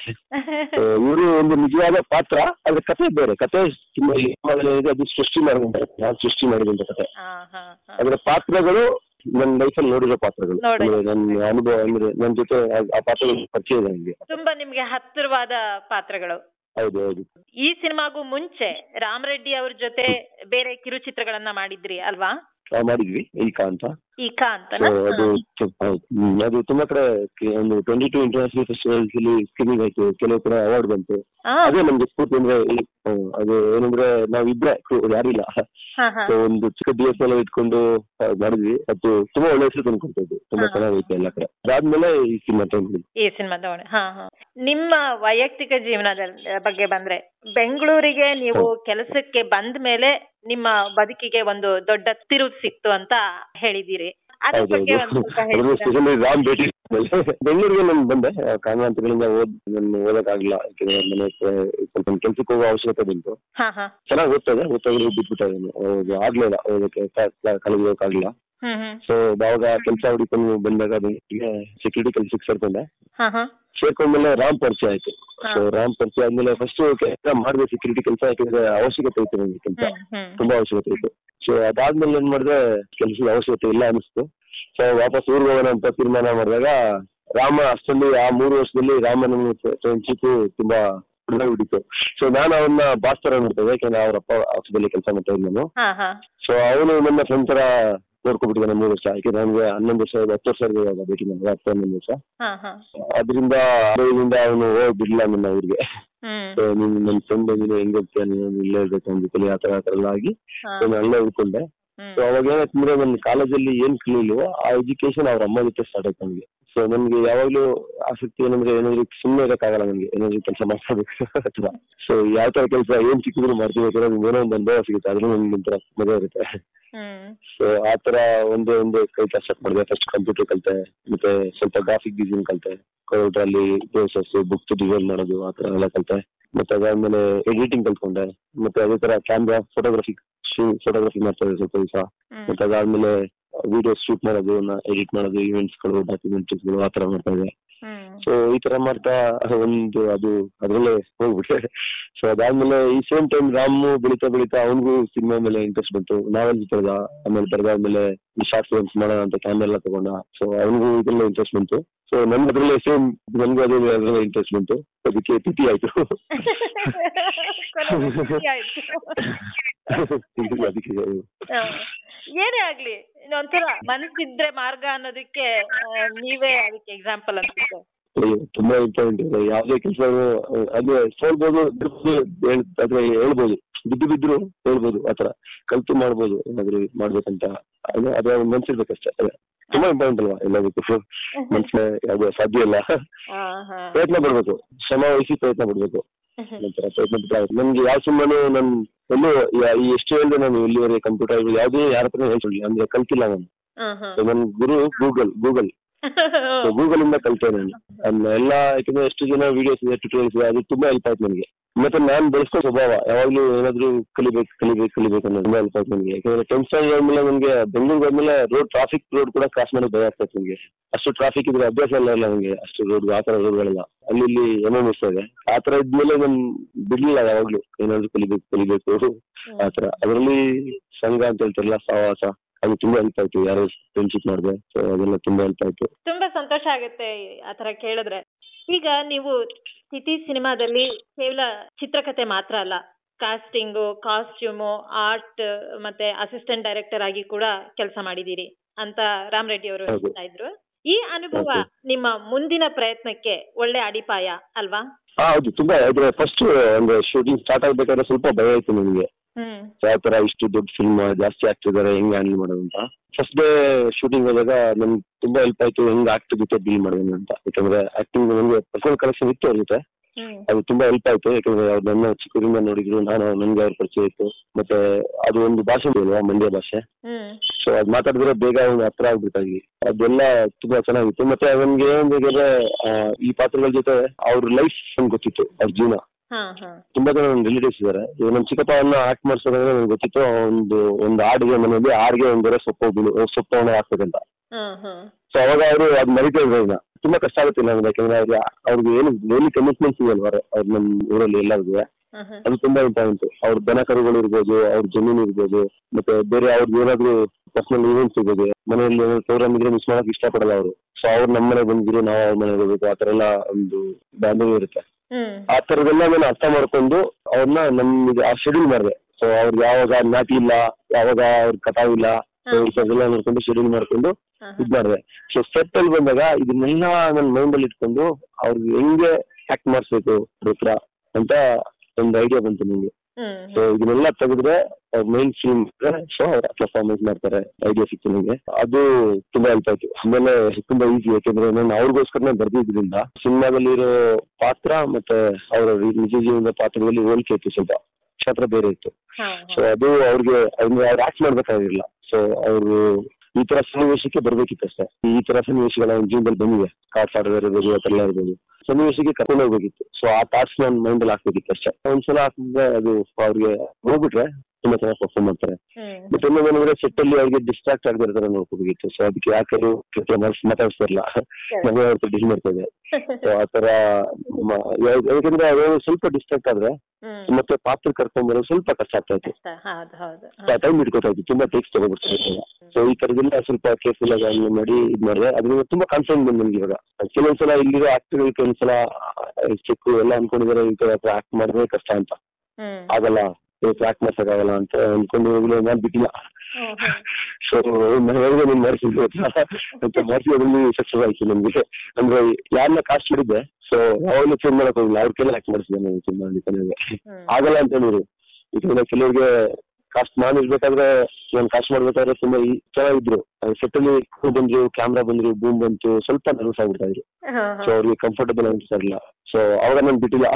ಇವರು ಒಂದು ನಿಜವಾದ ಪಾತ್ರ ಅದ್ರ ಕತೆ ಬೇರೆ ಕತೆ ತುಂಬಾ ಏನಿದೆ ಅದು ಸೃಷ್ಟಿ ಮಾಡಿದಂತ ನಾನು ಸೃಷ್ಟಿ ಮಾಡಿದಂತ ಕತೆ ಹಾ ಹಾ ಹಾ ಅದರ ಪಾತ್ರಗಳು ನನ್ನ ಲೈಫಲ್ಲಿ ನೋಡಿರೋ ಪಾತ್ರಗಳು ನೋಡಿ. ಅಂದ್ರೆ ನನ್ನ ಅನುಭವ ಅಂದ್ರೆ ನನ್ನ ಜೊತೆ ಆ- ಆ ಪಾತ್ರಗಳು ಪರಿಚಯ ಇದೆ ನನಗೆ ತುಂಬಾ ನಿಮ್ಗೆ ಹತ್ತಿರವಾದ ಪಾತ್ರಗಳು ಹೌದು ಹೌದು ಈ ಸಿನಿಮಾಗೂ ಮುಂಚೆ ರಾಮರೆಡ್ಡಿ ಅವ್ರ ಜೊತೆ ಬೇರೆ ಕಿರುಚಿತ್ರಗಳನ್ನ ಮಾಡಿದ್ರಿ ಅಲ್ವಾ ನಾವು ಮಾಡಿದ್ವಿ ಈಕ ಅಂತ ಈಕ ಅಂತ ಸೊ ಅದು ತು- ಹೌದು. ಹ್ಮ್, ಅದು ತುಂಬಾ ಕಡೆ ಕೆ- ಒಂದು ಟ್ವೆಂಟಿ ಟು ಇಂಟರ್ನ್ಯಾಷನಲ್ ಫೆಸ್ಟಿವಲ್ಸ್ ಅಲ್ಲಿ ಸ್ಕ್ರೀನಿಂಗ್ ಆಯ್ತು ಕೆಲವು ಕಡೆ ಅವಾರ್ಡ್ ಬಂತು ಅದೇ ನಮ್ಗೆ ಸ್ಫೂರ್ತಿ ಅಂದ್ರೆ ಈ- ಹ್ಮ್, ಅದು ಏನಂದ್ರೆ ನಾವ್ ಇಬ್ರೆ crew, ಯಾರಿಲ್ಲ ಸೊ ಒಂದು ಚಿಕ್ಕ ಡಿ ಎಸ್ ಎಲ್ ಇಟ್ಕೊಂಡು ಆ, ಮಾಡಿದ್ವಿ ಅದು ತುಂಬಾ ಒಳ್ಳೆ ಹೆಸರು ತಂದ್ಕೊಡ್ತದ್ದು ತುಂಬಾ ಹಾ. ಚೆನ್ನಾಗೈತೆ ಎಲ್ಲ ಕಡೆ ಅದಾದ್ಮೇಲೆ ಈ ಸಿನಿಮಾ ತಂದ್ವಿ ಈ ಸಿನಿಮಾದ ಒಳಗೆ ಹಾ ಹಾ ನಿಮ್ಮ ವೈಯಕ್ತಿಕ ಜೀವನದ ಬಗ್ಗೆ ಬಂದ್ರೆ ಬೆಂಗಳೂರಿಗೆ ನೀವು ಕೆಲಸಕ್ಕೆ ಬಂದ ಮೇಲೆ ನಿಮ್ಮ ಬದುಕಿಗೆ ಒಂದು ದೊಡ್ಡ ತಿರುವು ಸಿಕ್ತು ಅಂತ ಹೇಳಿದ್ದೀರಿ ಅದ್ರ ಬಗ್ಗೆ ಒಂದು ಸ್ವಲ್ಪ ಅದ್ರಲ್ಲೂ ಹೇಳ್ತೀರಾ? ಸ್ಪೆಷಲಿ ರಾಮ್ ಭೇಟಿ ಬೆಂಗಳೂರಿಗೆ ನಾನು ಬಂದೆ ಆ, ಕಾರಣಾಂತರಗಳಿಂದ ಓದ್ ನಾನು ಓದಕ್ಕಾಗಿಲ್ಲ ಯಾಕಂದ್ರೆ ಮನೆ ಸ್ವಲ್ಪ ಕೆಲ್ಸಕ್ಕೆ ಹೋಗೋ ಅವಶ್ಯಕತೆ ಬಂತು ಹಾ ಹಾ ಚೆನ್ನಾಗಿ ಓದ್ತದೆ ಓದ್ತಾಗ ಬಿಟ್ಬಿಟ್ಟೆ ನಾನು ಆಗ್ಲಿಲ್ಲ ಓದಕ್ಕೆ ಕಾಲೇಜ್ ಹೋಗಕ್ಕಾಗಿಲ್ಲ ಹ್ಮ್ ಹ್ಮ್ ಸೊ ಅವಾಗ ಕೆಲಸ ಹುಡುಕೊಂಡು ಬಂದಾಗ ಬೆಂಗಳೂರಿಗೆ ಸೆಕ್ಯೂರಿಟಿ ಕೆಲ್ಸಕ್ಕೆ ಸೇರ್ಕೊಂಡೆ ಹಾ ಹಾ ಸೇರ್ಕೊಂಡ್ಮೇಲೆ ರಾಮ್ ಪರಿಚಯ ಆಯ್ತು ಹಾ. ಸೊ ರಾಮ್ ಪರಿಚಯ ಆದ್ಮೇಲೆ ಫಸ್ಟ್ ಕೆಲಸ ಮಾಡಿದೆ ಸೆಕ್ಯೂರಿಟಿ ಕೆಲಸ ಯಾಕಂದ್ರೆ ಅವಶ್ಯಕತೆ ಇತ್ತು ನನಗೆ ಕೆಲಸ ಹ್ಮ್ ಹ್ಮ್ ತುಂಬಾ ಅವಶ್ಯಕತೆ ಇತ್ತು ಸೊ ಅದಾದ್ಮೇಲೆ ಏನ್ ಮಾಡಿದ್ರೆ ಕೆಲಸದ ಅವಶ್ಯಕತೆ ಇಲ್ಲ ಅನಿಸ್ತು ಸೊ ವಾಪಸ್ ಊರಿಗೆ ಹೋಗೋಣ ಅಂತ ತೀರ್ಮಾನ ಮಾಡಿದಾಗ ರಾಮ ಅಷ್ಟರಲ್ಲಿ ಆ ಮೂರು ವರ್ಷದಲ್ಲಿ ರಾಮನ ಫ್ರೆಂಡ್ಶಿಪ್ ತುಂಬಾ ಹಿಡಿತು ಸೊ ನಾನು ಅವನ್ನ ಬಾಸ್ ತರ ನೋಡ್ತೇವೆ ಯಾಕಂದ್ರೆ ಅವ್ರ ಅಪ್ಪ ಆಫೀಸಲ್ಲಿ ಕೆಲಸ ಮಾಡ್ತಾ ಇದ್ದೆ ನಾನು ಹಾ ಹಾ ಸೊ ಅವನು ನನ್ನ ಫ್ರೆಂಡ್ ತರ ನೋಡ್ಕೊಬಿಟ್ಟಿದ್ದಾನೆ ಮೂರು ವರ್ಷ ಯಾಕೆ ನನಗೆ ಹನ್ನೊಂದು ವರ್ಷ ಹತ್ತು ವರ್ಷ ಇವಾಗ ಭೇಟಿ ಮಾಡಿದೆ ಹತ್ತು ಹನ್ನೊಂದು ವರ್ಷ ಹಾ ಹಾ ಅದರಿಂದ ಅದರಿಂದ ಅವನು ಹೋಗ್ ಬಿಡ್ಲಿಲ್ಲ ನನ್ನ ಊರಿಗೆ ಹ್ಮ್ ಸೊ ನೀನು ನನ್ನ ಫ್ರೆಂಡ್ ನೀನು ಹೆಂಗ್ ಹೋಗ್ತೀಯ ನೀನು ಇಲ್ಲೇ ಇರ್ಬೇಕು ಅಂದ್ ಜೊತೆಲಿ ಆ ಥರ ಆ ಥರ ಎಲ್ಲ ಆಗಿ ಹಾ ಸೊ ನಾನು ಅಲ್ಲೇ ಉಳ್ಕೊಂಡೆ ಹ್ಮ್ ಸೊ ಅವಾಗ ಏನಾಯ್ತಂದ್ರೆ ನನ್ನ ಕಾಲೇಜಲ್ಲಿ ಏನ್ ಕಲಿಲಿಲ್ವೋ ಆ ಎಜುಕೇಶನ್ ಅವ್ರ ಅಮ್ಮ ಜೊತೆ ಸ್ಟಾರ್ಟ್ ಆಯ್ತು ನನಗೆ ಸೊ ನನಗೆ ಯಾವಾಗಲೂ ಆಸಕ್ತಿ ಏನಂದ್ರೆ ಏನಾದ್ರು ಸುಮ್ಮನೆ ಇರೋಕ್ಕಾಗಲ್ಲ ನನಗೆ ಏನಾದ್ರು ಕೆಲಸ ಮಾಡ್ಕೋಬೇಕು ಅಥವಾ ಸೊ ಯಾವ ಥರ ಕೆಲಸ ಏನ್ ಸಿಕ್ಕಿದ್ರು ಮಾಡ್ತೀವಿ ಯಾಕಂದ್ರೆ ನಿಮ್ಗೆ ಏನೋ ಒಂದು ಅನುಭವ ಸಿಗುತ್ತೆ ಅದ್ರೂ ನನಗೆ ಒಂಥರ ಮಜಾ ಇರುತ್ತೆ ಹ್ಮ್ ಸೊ ಆ ಥರ ಒಂದೇ ಒಂದೇ ಕೈ ಸ್ಟಾರ್ಟ್ ಮಾಡಿದೆ ಫಸ್ಟ್ ಕಂಪ್ಯೂಟರ್ ಕಲಿತೆ ಮತ್ತೆ ಸ್ವಲ್ಪ ಗ್ರಾಫಿಕ್ ಡಿಸೈನ್ ಕಲಿತೆ ಕಂಪ್ಯೂಟರಲ್ಲಿ ಪ್ರೋಸೆಸ್ ಬುಕ್ಸ್ ಡಿಸೈನ್ ಮಾಡೋದು ಆ ಥರ ಎಲ್ಲ ಕಲಿತೆ ಮತ್ತೆ ಅದಾದ್ಮೇಲೆ ಎಡಿಟಿಂಗ್ ಕಲ್ತ್ಕೊಂಡೆ ಮತ್ತೆ ಅದೇ ತರ ಕ್ಯಾಮ್ರಾ ಫೋಟೋಗ್ರಫಿ ಫೋಟೋಗ್ರಫಿ ಮಾಡ್ತಾ ಇದ್ದೆ ಸ್ವಲ್ಪ ದಿವಸ ಹ್ಮ್ ಮತ್ತೆ ಅದಾದ್ಮೇಲೆ ವಿಡಿಯೋಸ್ ಶೂಟ್ ಮಾಡೋದು ಎಡಿಟ್ ಮಾಡೋದು ಇವೆಂಟ್ಸ್ಗಳು ಡಾಕ್ಯುಮೆಂಟ್ರೀಸ್ಗಳು ಆ ಥರ ಮಾಡ್ತಾ ಇದ್ದೆ ಹ್ಮ್ ಸೊ ಈ ತರ ಮಾಡ್ತಾ ಒಂದು ಅದು ಅದ್ರಲ್ಲೇ ಹೋಗ್ಬಿಟ್ಟೆ ಸೊ ಅದಾದ್ಮೇಲೆ ಈ ಸೇಮ್ ಟೈಮ್ ರಾಮು ಬೆಳೀತಾ ಬೆಳೀತಾ ಅವನಿಗೂ ಸಿನಿಮಾ ಮೇಲೆ ಇಂಟ್ರೆಸ್ಟ್ ಬಂತು ನಾವೆಲ್ ಬರೆದ ಆಮೇಲೆ ಬರೆದಾದ್ಮೇಲೆ ಈ ಶಾರ್ಟ್ ಫಿಲ್ಮ್ಸ್ ಮಾಡೋಣ ಅಂತ ಕ್ಯಾಮ್ರಾ ಎಲ್ಲ ತಗೊಂಡ ಸೊ ಅವನಿಗೂ ಇದ್ರಲ್ಲೇ ಇಂಟ್ರೆಸ್ಟ್ ಬಂತು ಸೊ ನನ್ಗೆ ಅದ್ರಲ್ಲೇ ಸೇಮ್ ನನಗೂ ಅದೇ ಅದ್ರಲ್ಲೇ ಇಂಟ್ರೆಸ್ಟ್ ಬಂತು ಅದಕ್ಕೆ ತಿಥಿ ಆಯ್ತು ಕೊನೆಗೆ ಖುಷಿ ಆಯ್ತು. ಅದಕ್ಕೆ ಹಾ. ಏನೇ ಆಗ್ಲಿ ಒಂಥರ ಮನಸ್ಸಿದ್ರೆ ಮಾರ್ಗ ಅನ್ನೋದಕ್ಕೆ ಆ, ನೀವೇ ಅದಕ್ಕೆ ಎಕ್ಸಾಂಪಲ್ ಅನ್ಸುತ್ತೆ ಅಯ್ಯೋ, ತುಂಬಾ ಇಂಪಾರ್ಟೆಂಟ್ ಇದೆ ಯಾವುದೇ ಕೆಲಸ ಅದೇ ಸೋಲ್ಬೋದು ಬಿಡ್ಬೋದು ಹೇಳ್- ಅದ್ರ ಹೇಳ್ಬೋದು ಬಿದ್ದು ಬಿದ್ರು ಹೇಳ್ಬೋದು ಆತರ ಕಲ್ತು ಮಾಡ್ಬೋದು ಏನಾದ್ರು ಮಾಡ್ಬೇಕಂತ ಅದು ಅದ್ರ ಮನ್ಸಿರ್ಬೇಕಷ್ಟೇ ಅದೇ ತುಂಬಾ ಇಂಪಾರ್ಟೆಂಟ್ ಅಲ್ವಾ ಎಲ್ಲದಕ್ಕೂ ಮನ್ಸಿನ ಯಾವ್ದು ಸಾಧ್ಯ ಇಲ್ಲ ಹಾ ಹಾ ಪ್ರಯತ್ನ ಪಡ್ಬೇಕು ಶ್ರಮ ವಹಿಸಿ ಪ್ರಯತ್ನ ಪಡ್ಬೇಕು ನಂತರ ಪ್ರಯತ್ನ ಪಟ್ರೆ ಆಗುತ್ತೆ. ನನ್ಗೆ ಯಾವ ಸಿನಿಮಾನು ನನ್ ಎಲ್ಲೂ ಯಾ- ಈ ಎಷ್ಟು ಹೇಳಿದೆ ನಾನು ಇಲ್ಲಿವರೆಗೆ ಕಂಪ್ಯೂಟರ್ ಯಾವುದೇ ಯಾರ ಹತ್ರ ಹೇಳ್ತಿರ್ಲಿಲ್ಲ ಅಂದ್ರೆ ಕಲ್ತಿಲ್ಲ ನಾನು ಹ್ಮ್ ಹ್ಮ್. So, ನನ್ ಗುರು ಗೂಗಲ್ ಗೂಗಲ್ ಗೂಗಲ್ ಇಂದ ಕಲ್ತೆ ನಾನು ಅದನ್ನ ಎಲ್ಲ ಯಾಕಂದ್ರೆ ಎಷ್ಟು ಜನ ವಿಡಿಯೋಸ್ ಇದೆ ಟ್ಯೂಟೋರಿಯಲ್ಸ್ ಇದೆ ಅದು ತುಂಬಾ ಹೆಲ್ಪ್ ಆಯ್ತು ನನಗೆ ಮತ್ತೆ ನಾನು ಬೆಳೆಸ್ಕೋ ಸ್ವಭಾವ ಯಾವಾಗ್ಲೂ ಏನಾದ್ರು ಕಲಿಬೇಕು ಕಲಿಬೇಕು ಕಲಿಬೇಕು ಅನ್ನೋದು ತುಂಬಾ ಹೆಲ್ಪ್ ಆಯ್ತು ನನಗೆ ಯಾಕಂದ್ರೆ ಟೆಂತ್ ಸ್ಟ್ಯಾಂಡರ್ಡ್ ಆದ್ಮೇಲೆ ನನಗೆ ಬೆಂಗಳೂರಿಗೆ ಹೋದ್ಮೇಲೆ ರೋಡ್ ಟ್ರಾಫಿಕ್ ರೋಡ್ ಕೂಡ ಕ್ರಾಸ್ ಮಾಡಿ ಭಯ ಆಗ್ತದೆ ನನಗೆ ಅಷ್ಟು ಟ್ರಾಫಿಕ್ ಇದ್ರೆ ಅಭ್ಯಾಸ ಇಲ್ಲ ಇಲ್ಲ ನನಗೆ ಅಷ್ಟು ರೋಡ್ ಆ ಥರ ರೋಡ್ಗಳೆಲ್ಲ ಅಲ್ಲಿ ಇಲ್ಲಿ ಏನೋ ಮಿಸ್ ಇದೆ ಆ ಥರ ಇದ್ಮೇಲೆ ನಾನು ಬಿಡ್ಲಿಲ್ಲ ಯಾವಾಗ್ಲೂ ಏನಾದ್ರು ಕಲಿಬೇಕು ಕಲಿಬೇಕು ಆ ಥರ ಅದರಲ್ಲಿ ಸಂಘ ಅಂತ ಹೇಳ್ತಾರಲ್ಲ ಸಹವಾಸ ಅದು ತುಂಬಾ ಹೆಲ್ಪ್ ಆಯ್ತು ಯಾರು ಫ್ರೆಂಡ್ಶಿಪ್ ಮಾಡಿದೆ ಸೊ ಅದೆಲ್ಲ ತುಂಬಾ ಹೆಲ್ಪ್ ಆಯ್ತು ತುಂಬಾ ಸಂತೋಷ ಆಗುತ್ತೆ ಆತರ ಕೇಳಿದ್ರೆ ಈಗ ನೀವು ಸ್ಥಿತಿ ಸಿನಿಮಾದಲ್ಲಿ ಕೇವಲ ಚಿತ್ರಕಥೆ ಮಾತ್ರ ಅಲ್ಲ ಕಾಸ್ಟಿಂಗು ಕಾಸ್ಟ್ಯೂಮು ಆರ್ಟ್ ಮತ್ತೆ ಅಸಿಸ್ಟೆಂಟ್ ಡೈರೆಕ್ಟರ್ ಆಗಿ ಕೂಡ ಕೆಲಸ ಮಾಡಿದ್ದೀರಿ ಅಂತ ರಾಮ್ ರೆಡ್ಡಿ ಅವರು ಹೌದು. ಹೇಳ್ತಾ ಇದ್ರು ಈ ಅನುಭವ ಹೌದು. ನಿಮ್ಮ ಮುಂದಿನ ಪ್ರಯತ್ನಕ್ಕೆ ಒಳ್ಳೆ ಅಡಿಪಾಯ ಅಲ್ವಾ ಹಾ ಹೌದು ತುಂಬಾ ಇದ್ರೆ ಫಸ್ಟ್ ಒಂದು ಶೂಟಿಂಗ್ ಸ್ಟಾರ್ಟ್ ಆಗ್ಬೇಕಾದ್ರೆ ಸ್ವಲ್ಪ ಭಯ ಆಯ್ತು ನನಗೆ ಹ್ಮ್ ಯಾವ ತರ ಇಷ್ಟು ದೊಡ್ಡ ಫಿಲ್ಮ್ ಜಾಸ್ತಿ ಆಗ್ತಿದ್ದಾರೆ ಹೆಂಗ್ ಹ್ಯಾಂಡಲ್ ಮಾಡೋದು ಅಂತ ಫಸ್ಟ್ ಡೇ ಶೂಟಿಂಗ್ ಹೋದಾಗ ನನ್ಗೆ ತುಂಬಾ ಹೆಲ್ಪ್ ಆಯ್ತು ಹೆಂಗ್ ಆಕ್ಟ್ ಜೊತೆ ಡೀಲ್ ಮಾಡೋದು ಅಂತ ಯಾಕಂದ್ರೆ ಆಕ್ಟಿಂಗ್ ನನಗೆ ಪರ್ಸನಲ್ ಕಲೆಕ್ಷನ್ ಇತ್ತು ಅವ್ರ ಜೊತೆ ಹ್ಮ್ ಅದು ತುಂಬಾ ಹೆಲ್ಪ್ ಆಯ್ತು ಯಾಕಂದ್ರೆ ಅವ್ರು ನನ್ನ ಚಿಕ್ಕದಿಂದ ನೋಡಿದ್ರು ನಾನು ನನಗೆ ಅವ್ರ ಪರಿಚಯ ಇತ್ತು ಮತ್ತೆ ಅದು ಒಂದು ಭಾಷೆ ಅಲ್ವಾ ಮಂಡ್ಯ ಭಾಷೆ ಹ್ಮ್ ಸೊ ಅದ್ ಮಾತಾಡಿದ್ರೆ ಬೇಗ ಒಂದು ಹತ್ರ ಆಗ್ಬಿಟ್ಟಾಗಿ ಅದೆಲ್ಲ ತುಂಬಾ ಚೆನ್ನಾಗಿತ್ತು ಮತ್ತೆ ನನ್ಗೆ ಏನಂದ್ರೆ ಈ ಪಾತ್ರಗಳ ಜೊತೆ ಅವ್ರ ಲೈಫ್ ನನ್ಗೆ ಗೊತ್ತಿತ್ತು ಅವ್ರ ಜೀವನ ಹಾ ಹಾ ತುಂಬಾ ಜನ ನನ್ನ ರಿಲೇಟಿವ್ಸ್ ಇದಾರೆ ಇವಾಗ ನಮ್ಮ ಚಿಕ್ಕಪ್ಪನ ಆಕ್ಟ್ ಮಾಡ್ಸೋದಂದ್ರೆ ನನಗೆ ಗೊತ್ತಿತ್ತು ಒಂದು ಒಂದು ಹಾಡಿಗೆ ಮನೆಯಲ್ಲಿ ಹಾಡಿಗೆ ಒಂದೂವರೆ ಸೊಪ್ಪು ಬೀಳು ಸೊಪ್ಪು ಅವನ ಹಾಕ್ಬೇಕಂತ ಹ್ಮ್ ಹ್ಮ್ ಸೊ ಅವಾಗ ಅವರು ಅದು ಮರಿತಾ ಇದ್ರು ಇದನ್ನ ತುಂಬಾ ಕಷ್ಟ ಆಗುತ್ತೆ ನಮ್ಗೆ ಯಾಕಂದ್ರೆ ಅವ್ರಿಗೆ ಅವ್ರಿಗೆ ಏನು ಡೈಲಿ ಕಮಿಟ್ಮೆಂಟ್ಸ್ ಇದಲ್ವ ಅವ್ರು ನಮ್ಮ ಊರಲ್ಲಿ ಎಲ್ಲರಿಗೂ ಹ್ಮ್ ಹ್ಮ್ ಅದು ತುಂಬಾ ಇಂಪಾರ್ಟೆಂಟ್ ಅವ್ರ ದನ ಕರುಗಳು ಇರ್ಬೋದು ಅವ್ರ ಜಮೀನು ಇರ್ಬೋದು ಮತ್ತೆ ಬೇರೆ ಅವ್ರದ್ದು ಏನಾದ್ರು ಪರ್ಸನಲ್ ಈವೆಂಟ್ಸ್ ಇರ್ಬೋದು ಮನೆಯಲ್ಲಿ ಏನಾದ್ರು ಪ್ರೋಗ್ರಾಮ್ ಇದ್ರೆ ಮಿಸ್ ಮಾಡಕ್ ಇಷ್ಟಪಡಲ್ಲ ಅವರು ಸೊ ಅವ್ರು ನಮ್ಮ ಮನೆಗೆ ಬಂದಿದ್ರು ನಾವು ಅವ್ರ ಮನೆಗೆ ಹೋಗ್ಬೇಕು ಆ ಥರ ಎಲ್ಲ ಒಂದು ಬಾಂಧವ್ಯ ಇರುತ್ತೆ ಹ್ಮ್ ಆ ಥರದೆಲ್ಲ ನಾನು ಅರ್ಥ ಮಾಡ್ಕೊಂಡು ಅವ್ರನ್ನ ನಮ್ಗೆ ಆ ಶೆಡ್ಯೂಲ್ ಮಾಡಿದೆ ಸೊ ಅವ್ರಿಗೆ ಯಾವಾಗ ನಾಟಿ ಇಲ್ಲ ಯಾವಾಗ ಅವ್ರ ಕಟಾವ್ ಇಲ್ಲ ಸೊ ಈ ಥರದ್ದೆಲ್ಲ ನೋಡ್ಕೊಂಡು ಶೆಡ್ಯೂಲ್ ಮಾಡ್ಕೊಂಡು ಇದ್ ಮಾಡಿದೆ ಸೊ ಸೆಟ್ ಅಲ್ಲಿ ಬಂದಾಗ ಇದನ್ನೆಲ್ಲ ನನ್ನ ಮೈಂಡ್ ಅಲ್ಲಿ ಇಟ್ಕೊಂಡು ಅವ್ರಿಗೆ ಹೆಂಗೆ ಆಕ್ಟ್ ಮಾಡಿಸ್ಬೇಕು ರುದ್ರ ಅಂತ ಒಂದು ಐಡಿಯಾ ಬಂತು ನಿಮ್ಗೆ ಹ್ಮ್ ಸೊ ಇದನ್ನೆಲ್ಲ ತೆಗೆದ್ರೆ ಅವ್ರ ಮೈನ್ ಫಿಲ್ಮ್ ಸೊ ಅವ್ರ ಪರ್ಫಾರ್ಮೆನ್ಸ್ ಮಾಡ್ತಾರೆ ಐಡಿಯಾ ಸಿಕ್ತು ನನಗೆ ಅದು ತುಂಬಾ ಹೆಲ್ಪ್ ಆಯ್ತು ಆಮೇಲೆ ತುಂಬಾ ಈಸಿ ಯಾಕೆಂದ್ರೆ ನಾನು ಅವ್ರಿಗೋಸ್ಕರನೇ ಬರ್ದಿದ್ರಿಂದ ಸಿನಿಮಾದಲ್ಲಿರೋ ಪಾತ್ರ ಮತ್ತೆ ಅವರ ನಿಜ ಜೀವನದ ಪಾತ್ರದಲ್ಲಿ ಹೋಲಿಕೆ ಇತ್ತು ಸ್ವಲ್ಪ ಕ್ಷೇತ್ರ ಬೇರೆ ಇತ್ತು ಹಾ ಸೊ ಅದು ಅವ್ರಿಗೆ ಅವ್ರು ಆಕ್ಟ್ ಮಾಡ್ಬೇಕಾಗಿರಲಿಲ್ಲ ಸೊ ಅವರು ಈ ತರ ಸನ್ನಿವೇಶಕ್ಕೆ ಬರ್ಬೇಕಿತ್ತು ಅಷ್ಟೇ ಈ ತರ ಸನ್ನಿವೇಶಗಳ ಅವ್ನ ಜೀವನದಲ್ಲಿ ಬಂದಿದೆ ಕಾಡ್ ಫಾಡರ್ ಇರ್ಬೋದು ಆ ಥರ ಎಲ್ಲ ಇರ್ಬೋದು ಸನ್ನಿವೇಶಕ್ಕೆ ಕರ್ಕೊಂಡು ಹೋಗ್ಬೇಕಿತ್ತು ಸೊ ಆ ಥಾಟ್ಸ್ ನನ್ನ ಮೈಂಡ್ ಅಲ್ಲಿ ಹಾಕ್ಬೇಕಿತ್ತು ಅಷ್ಟೇ ಒಂದ್ಸಲ ಹಾಕಿದ್ರೆ ಅದು ಅವ್ರಿಗೆ ಹೋಗ್ಬಿಟ್ರೆ ತುಂಬಾ ಚೆನ್ನಾಗಿ ಪರ್ಫಾರ್ಮ್ ಮಾಡ್ತಾರೆ ಹ್ಮ್ ಬಟ್ ಇನ್ನೊಂದು ಏನಂದ್ರೆ ಸೆಟ್ ಅಲ್ಲಿ ಅವ್ರಿಗೆ ಡಿಸ್ಟ್ರಾಕ್ಟ್ ಆಗದಿರ್ತಾರೆ ನೋಡ್ಕೋಬೇಕಿತ್ತು ಸೊ ಅದಕ್ಕೆ ಯಾಕೆ ಮಾತಾಡ್ತಿರಲ್ಲ ನಮಗೆ ಅವ್ರ ಡೀಲ್ ಮಾಡ್ತದೆ ಸೊ ಆ ತರ ಮ- ಯಾ- ಯಾಕಂದ್ರೆ ಅವ್ರು ಸ್ವಲ್ಪ ಡಿಸ್ಟ್ರಾಕ್ಟ್ ಆದ್ರೆ ಹ್ಮ್ ಮತ್ತೆ ಪಾತ್ರ ಕರ್ಕೊಂಡ್ ಬರೋದು ಸ್ವಲ್ಪ ಕಷ್ಟ ಆಗ್ತಾ ಇತ್ತು ಕಷ್ಟ. ಹೌದು ಹೌದು ಟೈಮ್ ಹಿಡ್ಕೊತಾ ಇತ್ತು ತುಂಬಾ ಟೇಕ್ಸ್ ತಗೊಬಿಡ್ತಾರೆ ಸೊ ಈ ತರದೆಲ್ಲ ಸ್ವಲ್ಪ ಕೇರ್ಫುಲ್ ಆಗಿ ಅದ್ನ ಮಾಡಿ ಇದ್ ಮಾಡಿದೆ ಅದ್ರಿಂದ ತುಂಬಾ ಕಾನ್ಫಿಡೆಂಟ್ ಬಂದ್ ನನಗೆ ಇವಾಗ ಕೆಲವೊಂದ್ಸಲ ಇಲ್ಲಿರೋ ಆಕ್ಟರ್ ಕೆಲವೊಂದ್ಸಲ ಚಿಕ್ಕ ಎಲ್ಲ ಅನ್ಕೊಂಡಿದ್ದಾರೆ ಈ ತರ ಆಕ್ಟ್ ಮಾಡಿದ್ರೆ ಕಷ್ಟ ಅಂತ ಹ್ಮ್ ಆಗಲ್ಲ ಆಕ್ಟ್ ಮಾಡ್ಸಕ್ಕಾಗಲ್ಲ ಅಂತ ಅನ್ಕೊಂಡು ಹೋಗ್ಲಿ ನಾನು ಬಿಟ್ಟಿಲ್ಲ ಹ್ಮ್ ಹ್ಮ್ ಸೊ ನಾನು ಹೇಳಿದೆ ನೀನ್ ಮಾಡಿಸಿದ್ದು ಅಂತ ಮಾಡಿಸಿ ಅದರಲ್ಲಿ ಸಕ್ಸಸ್ ಆಯ್ತು ನಮ್ಗೆ ಅಂದ್ರೆ ಯಾರನ್ನ ಕಾಸ್ಟ್ ಮಾಡಿದ್ದೆ ಸೊ ಯಾವಾಗಲೂ ಚೇಂಜ್ ಮಾಡಕ್ ಹೋಗಿಲ್ಲ ಅವ್ರ ಕೆಲ ಆಕ್ಟ್ ಮಾಡಿಸಿದೆ ನಾನು ಸಿನಿಮಾ ಚೆನ್ನಾಗಿ ಹ್ಮ್ ಆಗಲ್ಲ ಅಂತ ಹೇಳಿದ್ರು ಯಾಕಂದ್ರೆ ಕೆಲವ್ರಿಗೆ ಕಾಸ್ಟ್ ಮಾಡಿರ್ಬೇಕಾದ್ರೆ ನಾನು ಕಾಸ್ಟ್ ಮಾಡ್ಬೇಕಾದ್ರೆ ತುಂಬಾ ಈ ಚೆನ್ನಾಗಿದ್ರು ಸೆಟ್ ಅಲ್ಲಿ crew ಬಂದ್ರು ಕ್ಯಾಮ್ರಾ ಬಂದ್ರು ಬೂಮ್ ಬಂತು ಸ್ವಲ್ಪ ನರ್ವಸ್ ಆಗ್ಬಿಡ್ತಾ ಇದ್ರು ಹಾ ಸೊ ಅವ್ರಿಗೆ ಕಂಫರ್ಟಬಲ್ ಅನ್ಸ್ತಾ ಇರಲಿಲ್ಲ ಸೊ ಅವಾಗ ನಾನು ಬಿಟ್ಟಿಲ್ಲ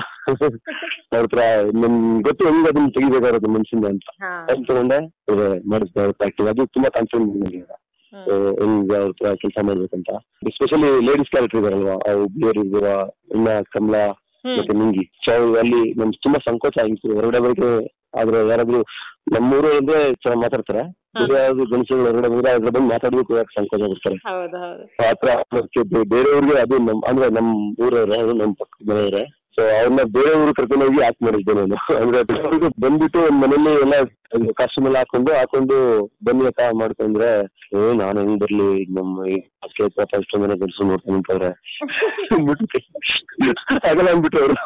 ಅವ್ರ ಹತ್ರ ನನ್ ಗೊತ್ತು ಹೆಂಗ್ ಅದನ್ನ ತೆಗಿಬೇಕಾಗಿರೋದು ಮನ್ಸಿಂದ ಅಂತ ಹಾ ಟೈಮ್ ತಗೊಂಡೆ ಮಾಡಿಸ್ದೆ ಅವ್ರ ಆಕ್ಟಿಂಗ್ ಅದು ತುಂಬಾ ಕಾನ್ಫಿಡೆಂಟ್ ನನಗೆ ಹ್ಮ್ ಸೊ ಹೆಂಗ್ ಅವ್ರ ಹತ್ರ ಕೆಲಸ ಮಾಡ್ಬೇಕಂತ ಎಸ್ಪೆಷಲಿ ಲೇಡೀಸ್ ಕ್ಯಾರೆಕ್ಟರ್ ಇದಾರಲ್ವಾ ಅವು ಬೇರೆ ಇದ್ದೀರಾ ಇನ್ನ ಕಮಲಾ ಹ್ಮ್ ಮತ್ತೆ ನಿಂಗಿ ಸೊ ಅಲ್ಲಿ ನಮ್ಗೆ ತುಂಬಾ ಸಂಕೋಚ ಆಗಿತ್ತು ಹೊರಗಡೆ ಬರೋಕೆ ಆದ್ರೆ ಯಾರಾದ್ರೂ ನಮ್ಮೂರು ಅಂದ್ರೆ ಚೆನ್ನಾಗಿ ಮಾತಾಡ್ತಾರೆ ಬೇರೆ ಯಾರಾದ್ರೂ ಗಣಸಗಳು ಹೊರಗಡೆ ಬಂದ್ರೆ ಅದ್ರ ಬಂದು ಮಾತಾಡ್ಬೇಕು ಯಾಕೆ ಸಂಕೋಚ ಬಿಡ್ತಾರೆ ಹೌದು ಹೌದು ಆ ಥರ ಮತ್ತೆ ಬೇ- ಬೇರೆಯವ್ರಿಗೆ ಅದು ನಮ್ ಅಂದ್ರೆ ನಮ್ ಊರವ್ರೆ ಅದು ನಮ್ ಪಕ್ಕದ ಮನೆಯವ್ರೆ ಸೊ ಅವ್ರನ್ನ ಬೇರೆ ಊರು ಕರ್ಕೊಂಡು ಹೋಗಿ ಆಕ್ಟ್ ಮಾಡಿದ್ದೆ ನಾನು ಅಂದ್ರೆ ಬೇರೆಯವ್ರಿಗೆ ಬಂದ್ಬಿಟ್ಟು ಒಂದ್ ಮನೇಲಿ ಎಲ್ಲ ಕಾಸ್ಟ್ಯೂಮ್ ಎಲ್ಲ ಹಾಕೊಂಡು ಹಾಕೊಂಡು ಬನ್ನಿ ಅಕ್ಕ ಮಾಡ್ಕೊಂಡ್ರೆ ಏ ನಾನು ಹೆಂಗ್ ಬರ್ಲಿ ಈಗ ನಮ್ಮ ಈ ಅಕ್ಕೆ ಪಾಪ ಇಷ್ಟು ಮನೆ ಗಂಡಸು ನೋಡ್ಕೊಂಡು ನಿಂತವ್ರೆ ಆಗಲ್ಲ ಅಂದ್ಬಿಟ್ಟು ಅವರು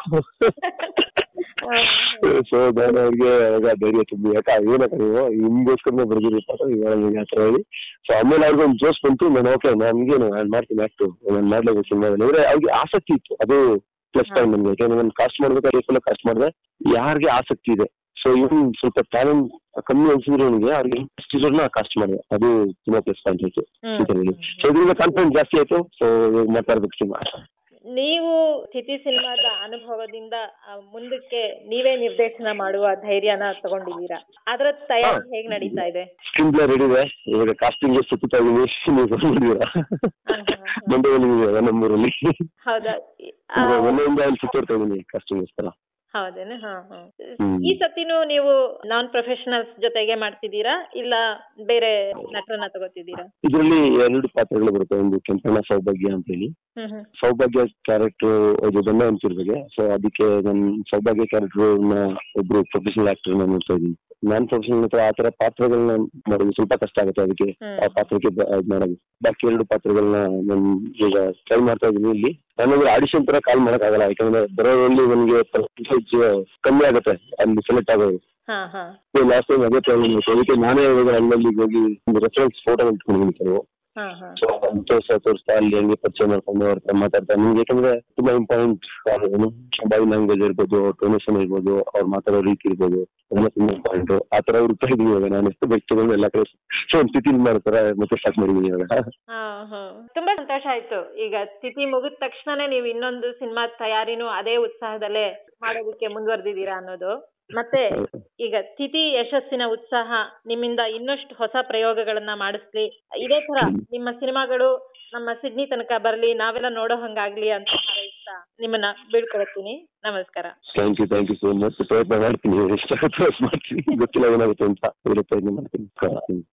ಸೊ ನಾನು ಅವ್ರಿಗೆ ಅವಾಗ ಧೈರ್ಯ ತುಂಬಿ ಯಾಕ ಏನಕ್ಕ ನೀವು ನಿಮ್ಗೋಸ್ಕರನೇ ಬರ್ದಿರಿ ಪಾಪ ಇವಾಗ ನಿಮ್ಗೆ ಆ ಥರ ಹೇಳಿ ಸೊ ಆಮೇಲೆ ಅವ್ರಿಗೆ ಒಂದು ಜೋಶ್ ಬಂತು ನಾನು ಓಕೆ ನನ್ಗೇನು ನಾನು ಮಾಡ್ತೀನಿ ಆಕ್ಟು ನಾನು ಮಾಡ್ಲೇಬೇಕು ಸಿನಿಮಾದಲ್ಲಿ ಅಂದ್ರೆ ಅವ್ರಿಗೆ ಆಸಕ್ತಿ ಇತ್ತು ಅದು ಪ್ಲಸ್ ಪಾಯಿಂಟ್ ನನ್ಗೆ ಯಾಕಂದ್ರೆ ನಾನು ಕಾಸ್ಟ್ ಮಾಡ್ಬೇಕಾದ್ರೆ ಏಕೆಲ್ಲ ಕಾಸ್ಟ್ ಮಾಡಿದೆ ಯಾರಿಗೆ ಆಸಕ್ತಿ ಇದೆ ಸೊ ಇವನ್ ಸ್ವಲ್ಪ ಟ್ಯಾಲೆಂಟ್ ಕಮ್ಮಿ ಅನ್ಸಿದ್ರು ನನಗೆ ಅವ್ರಿಗೆ ಇಂಟ್ರೆಸ್ಟ್ ಇರೋರ್ನ ಕಾಸ್ಟ್ ಮಾಡಿದೆ ಅದು ತುಂಬಾ ಪ್ಲಸ್ ಪಾಯಿಂಟ್ ಆಯ್ತು ಹ್ಮ್ ಸೊ ಇದರಿಂದ ಕಾನ್ಫಿಡೆನ್ಸ್ ಜಾಸ್ತಿ ಆಯ್ತು ಸೊ ಮಾತಾಡ್ಬೇಕು ಸಿನಿಮಾ ನೀವು ಸ್ಥಿತಿ ಸಿನಿಮಾದ ಅನುಭವದಿಂದ ಆ, ಮುಂದಕ್ಕೆ ನೀವೇ ನಿರ್ದೇಶನ ಮಾಡುವ ಧೈರ್ಯನ ತಗೊಂಡಿದ್ದೀರಾ ಅದರ ತಯಾರಿ ಹಾ. ಹೇಗ್ ನಡೀತಾ ಇದೆ ಸ್ಕ್ರೀನ್ ಪ್ಲೇ ರೆಡಿ ಇದೆ ಇವಾಗ ಕಾಸ್ಟಿಂಗ್ ಸುತ್ತಾ ಇದೀನಿ ನೀವು ಬಂದಿದ್ದೀರಾ ಹಾ, ಹಾ, ಹಾ. ಮಂಡ್ಯದಲ್ಲಿ ಇದೀವಿ ನಮ್ಮೂರಲ್ಲಿ ಹೌದಾ ಆ, ಮೊನ್ನೆಯಿಂದ ಅಲ್ಲಿ ಸುತ್ತಾಡ್ತಾ ಇದೀನಿ ಕಾಸ್ಟಿಂಗ್ಗೋಸ್ಕರ ಹೌದೇನು ಹಾ ಹಾ ಹ್ಮ್. ಈ ಸತಿನೂ ನೀವು ನಾನ್ ಪ್ರೊಫೆಷನಲ್ಸ್ ಜೊತೆಗೆ ಮಾಡ್ತಿದ್ದೀರಾ ಇಲ್ಲ ಬೇರೆ ನಟರನ್ನ ತಗೋತಿದ್ದೀರಾ ಇದರಲ್ಲಿ ಎರಡು ಪಾತ್ರಗಳು ಬರುತ್ತೆ ಒಂದು ಕೆಂಪಣ್ಣ ಸೌಭಾಗ್ಯ ಅಂತ ಹೇಳಿ ಹ್ಮ್ ಹ್ಮ್ ಸೌಭಾಗ್ಯ ಕ್ಯಾರೆಕ್ಟರ್ ಅದು ಗಂಡ ಅಂತಿರ್ಬೇಕು ಸೊ ಅದಕ್ಕೆ ನಾನು ಸೌಭಾಗ್ಯ ಕ್ಯಾರೆಕ್ಟರ್ ಒಬ್ರು ಪ್ರೊಫೆಷನಲ್ ಆಕ್ಟರ್ ನ ನೋಡ್ತಾ ಇದ್ದೀನಿ ನಾನ್ ಪ್ರೊಫೆಷನಲ್ ಹತ್ರ ಆ ತರ ಪಾತ್ರಗಳನ್ನ ಮಾಡೋದು ಸ್ವಲ್ಪ ಕಷ್ಟ ಆಗುತ್ತೆ ಅದಕ್ಕೆ ಹ್ಮ್. ಆ ಪಾತ್ರಕ್ಕೆ ಬ- ಇದ್ ಮಾಡೋದು ಬಾಕಿ ಎರಡು ಪಾತ್ರಗಳನ್ನ ನಾನು ಈಗ ಟ್ರೈ ಮಾಡ್ತಾ ಇದ್ದೀನಿ ಇಲ್ಲಿ ನನಗೆ ಆಡಿಷನ್ ತರ ಕಾಲ್ ಆಗಲ್ಲ ಯಾಕಂದ್ರೆ ಬರೋದ್ರಲ್ಲಿ ನನಗೆ ಪರ್ಸೆಂಟೇಜ್ ಕಮ್ಮಿ ಆಗುತ್ತೆ ಅಲ್ಲಿ ಸೆಲೆಕ್ಟ್ ಆಗೋದು ಹಾ ಹಾ ಲಾಸ್ಟ್ ಟೈಮ್ ಅದೇ ಪ್ರಾಬ್ಲಮ್ ಇತ್ತು ಅದಕ್ಕೆ ನಾನೇ ಇವಾಗ ಅಲ್ಲಲ್ಲಿ ಹೋಗಿ ಒಂದು ರೆಫರೆನ್ಸ್ ಫೋಟೋ ಇಟ್ಕೊಂಡಿದ್ದೀನಿ ಕೆಲವು ಹಾ ಹಾ ಸೊ ತೋರ್ಸ್ತಾ ತೋರಿಸ್ತಾ ಅಲ್ಲಿ ಹಂಗೆ ಪರಿಚಯ ಮಾಡ್ಕೊಂಡು ಅವ್ರ ಹತ್ರ ಮಾತಾಡ್ತಾ ನಿಮ್ಗೆ ಯಾಕಂದ್ರೆ ತುಂಬಾ ಇಂಪಾರ್ಟೆಂಟ್ ಏನು ಬಾಡಿ ಲ್ಯಾಂಗ್ವೇಜ್ ಇರ್ಬೋದು ಟೊನೇಷನ್ ಇರ್ಬೋದು ಅವ್ರು ಮಾತಾಡೋ ರೀತಿ ಇರ್ಬೋದು ಅದೆಲ್ಲ ತುಂಬಾ ಇಂಪಾರ್ಟೆಂಟ್ ಆ ತರ ಅವ್ರು ಇದ್ದೀನಿ ಇವಾಗ ನಾನು ಎಷ್ಟು ಬೇಕು ತಗೊಂಡು ಎಲ್ಲ ಕಡೆ ಸೊ ಒಂದು ಸ್ಥಿತಿ ಮಾಡ್ತಾರೆ ಮತ್ತೆ ಸ್ಟಾರ್ಟ್ ಮಾಡಿದ್ದೀನಿ ಇವಾಗ ಹಾ ಹಾ ತುಂಬಾ ಸಂತೋಷ ಆಯ್ತು ಈಗ ಸ್ಥಿತಿ ಮುಗಿದ ತಕ್ಷಣನೇ ನೀವು ಇನ್ನೊಂದು ಸಿನಿಮಾ ತಯಾರಿನೂ ಅದೇ ಉತ್ಸಾಹದಲ್ಲೇ ಮಾಡೋದಕ್ಕೆ ಮುಂದುವರೆದಿದ್ದೀರಾ ಅನ್ನೋದು ಮತ್ತೆ ಈಗ ಸ್ಥಿತಿ ಯಶಸ್ಸಿನ ಉತ್ಸಾಹ ನಿಮ್ಮಿಂದ ಇನ್ನಷ್ಟು ಹೊಸ ಪ್ರಯೋಗಗಳನ್ನ ಮಾಡಿಸ್ಲಿ ಇದೇ ತರ ನಿಮ್ಮ ಸಿನಿಮಾಗಳು ನಮ್ಮ ಸಿಡ್ನಿ ತನಕ ಬರ್ಲಿ ನಾವೆಲ್ಲ ನೋಡೋ ಹಂಗಾಗ್ಲಿ ಅಂತ ಹಾರೈಸ್ತಾ ನಿಮ್ಮನ್ನ ಬೀಳ್ಕೊಳ್ತೀನಿ ನಮಸ್ಕಾರ thank you thank you so much ಪ್ರಯತ್ನ ಮಾಡ್ತೀನಿ ಎಷ್ಟು ಮಾಡ್ತೀನಿ ಗೊತ್ತಿಲ್ಲ ಏನಾಗುತ್ತೆ ಅಂತ ಅದ್ರ ಪ್ರಯತ್ನ ಮಾಡ್ತೀನಿ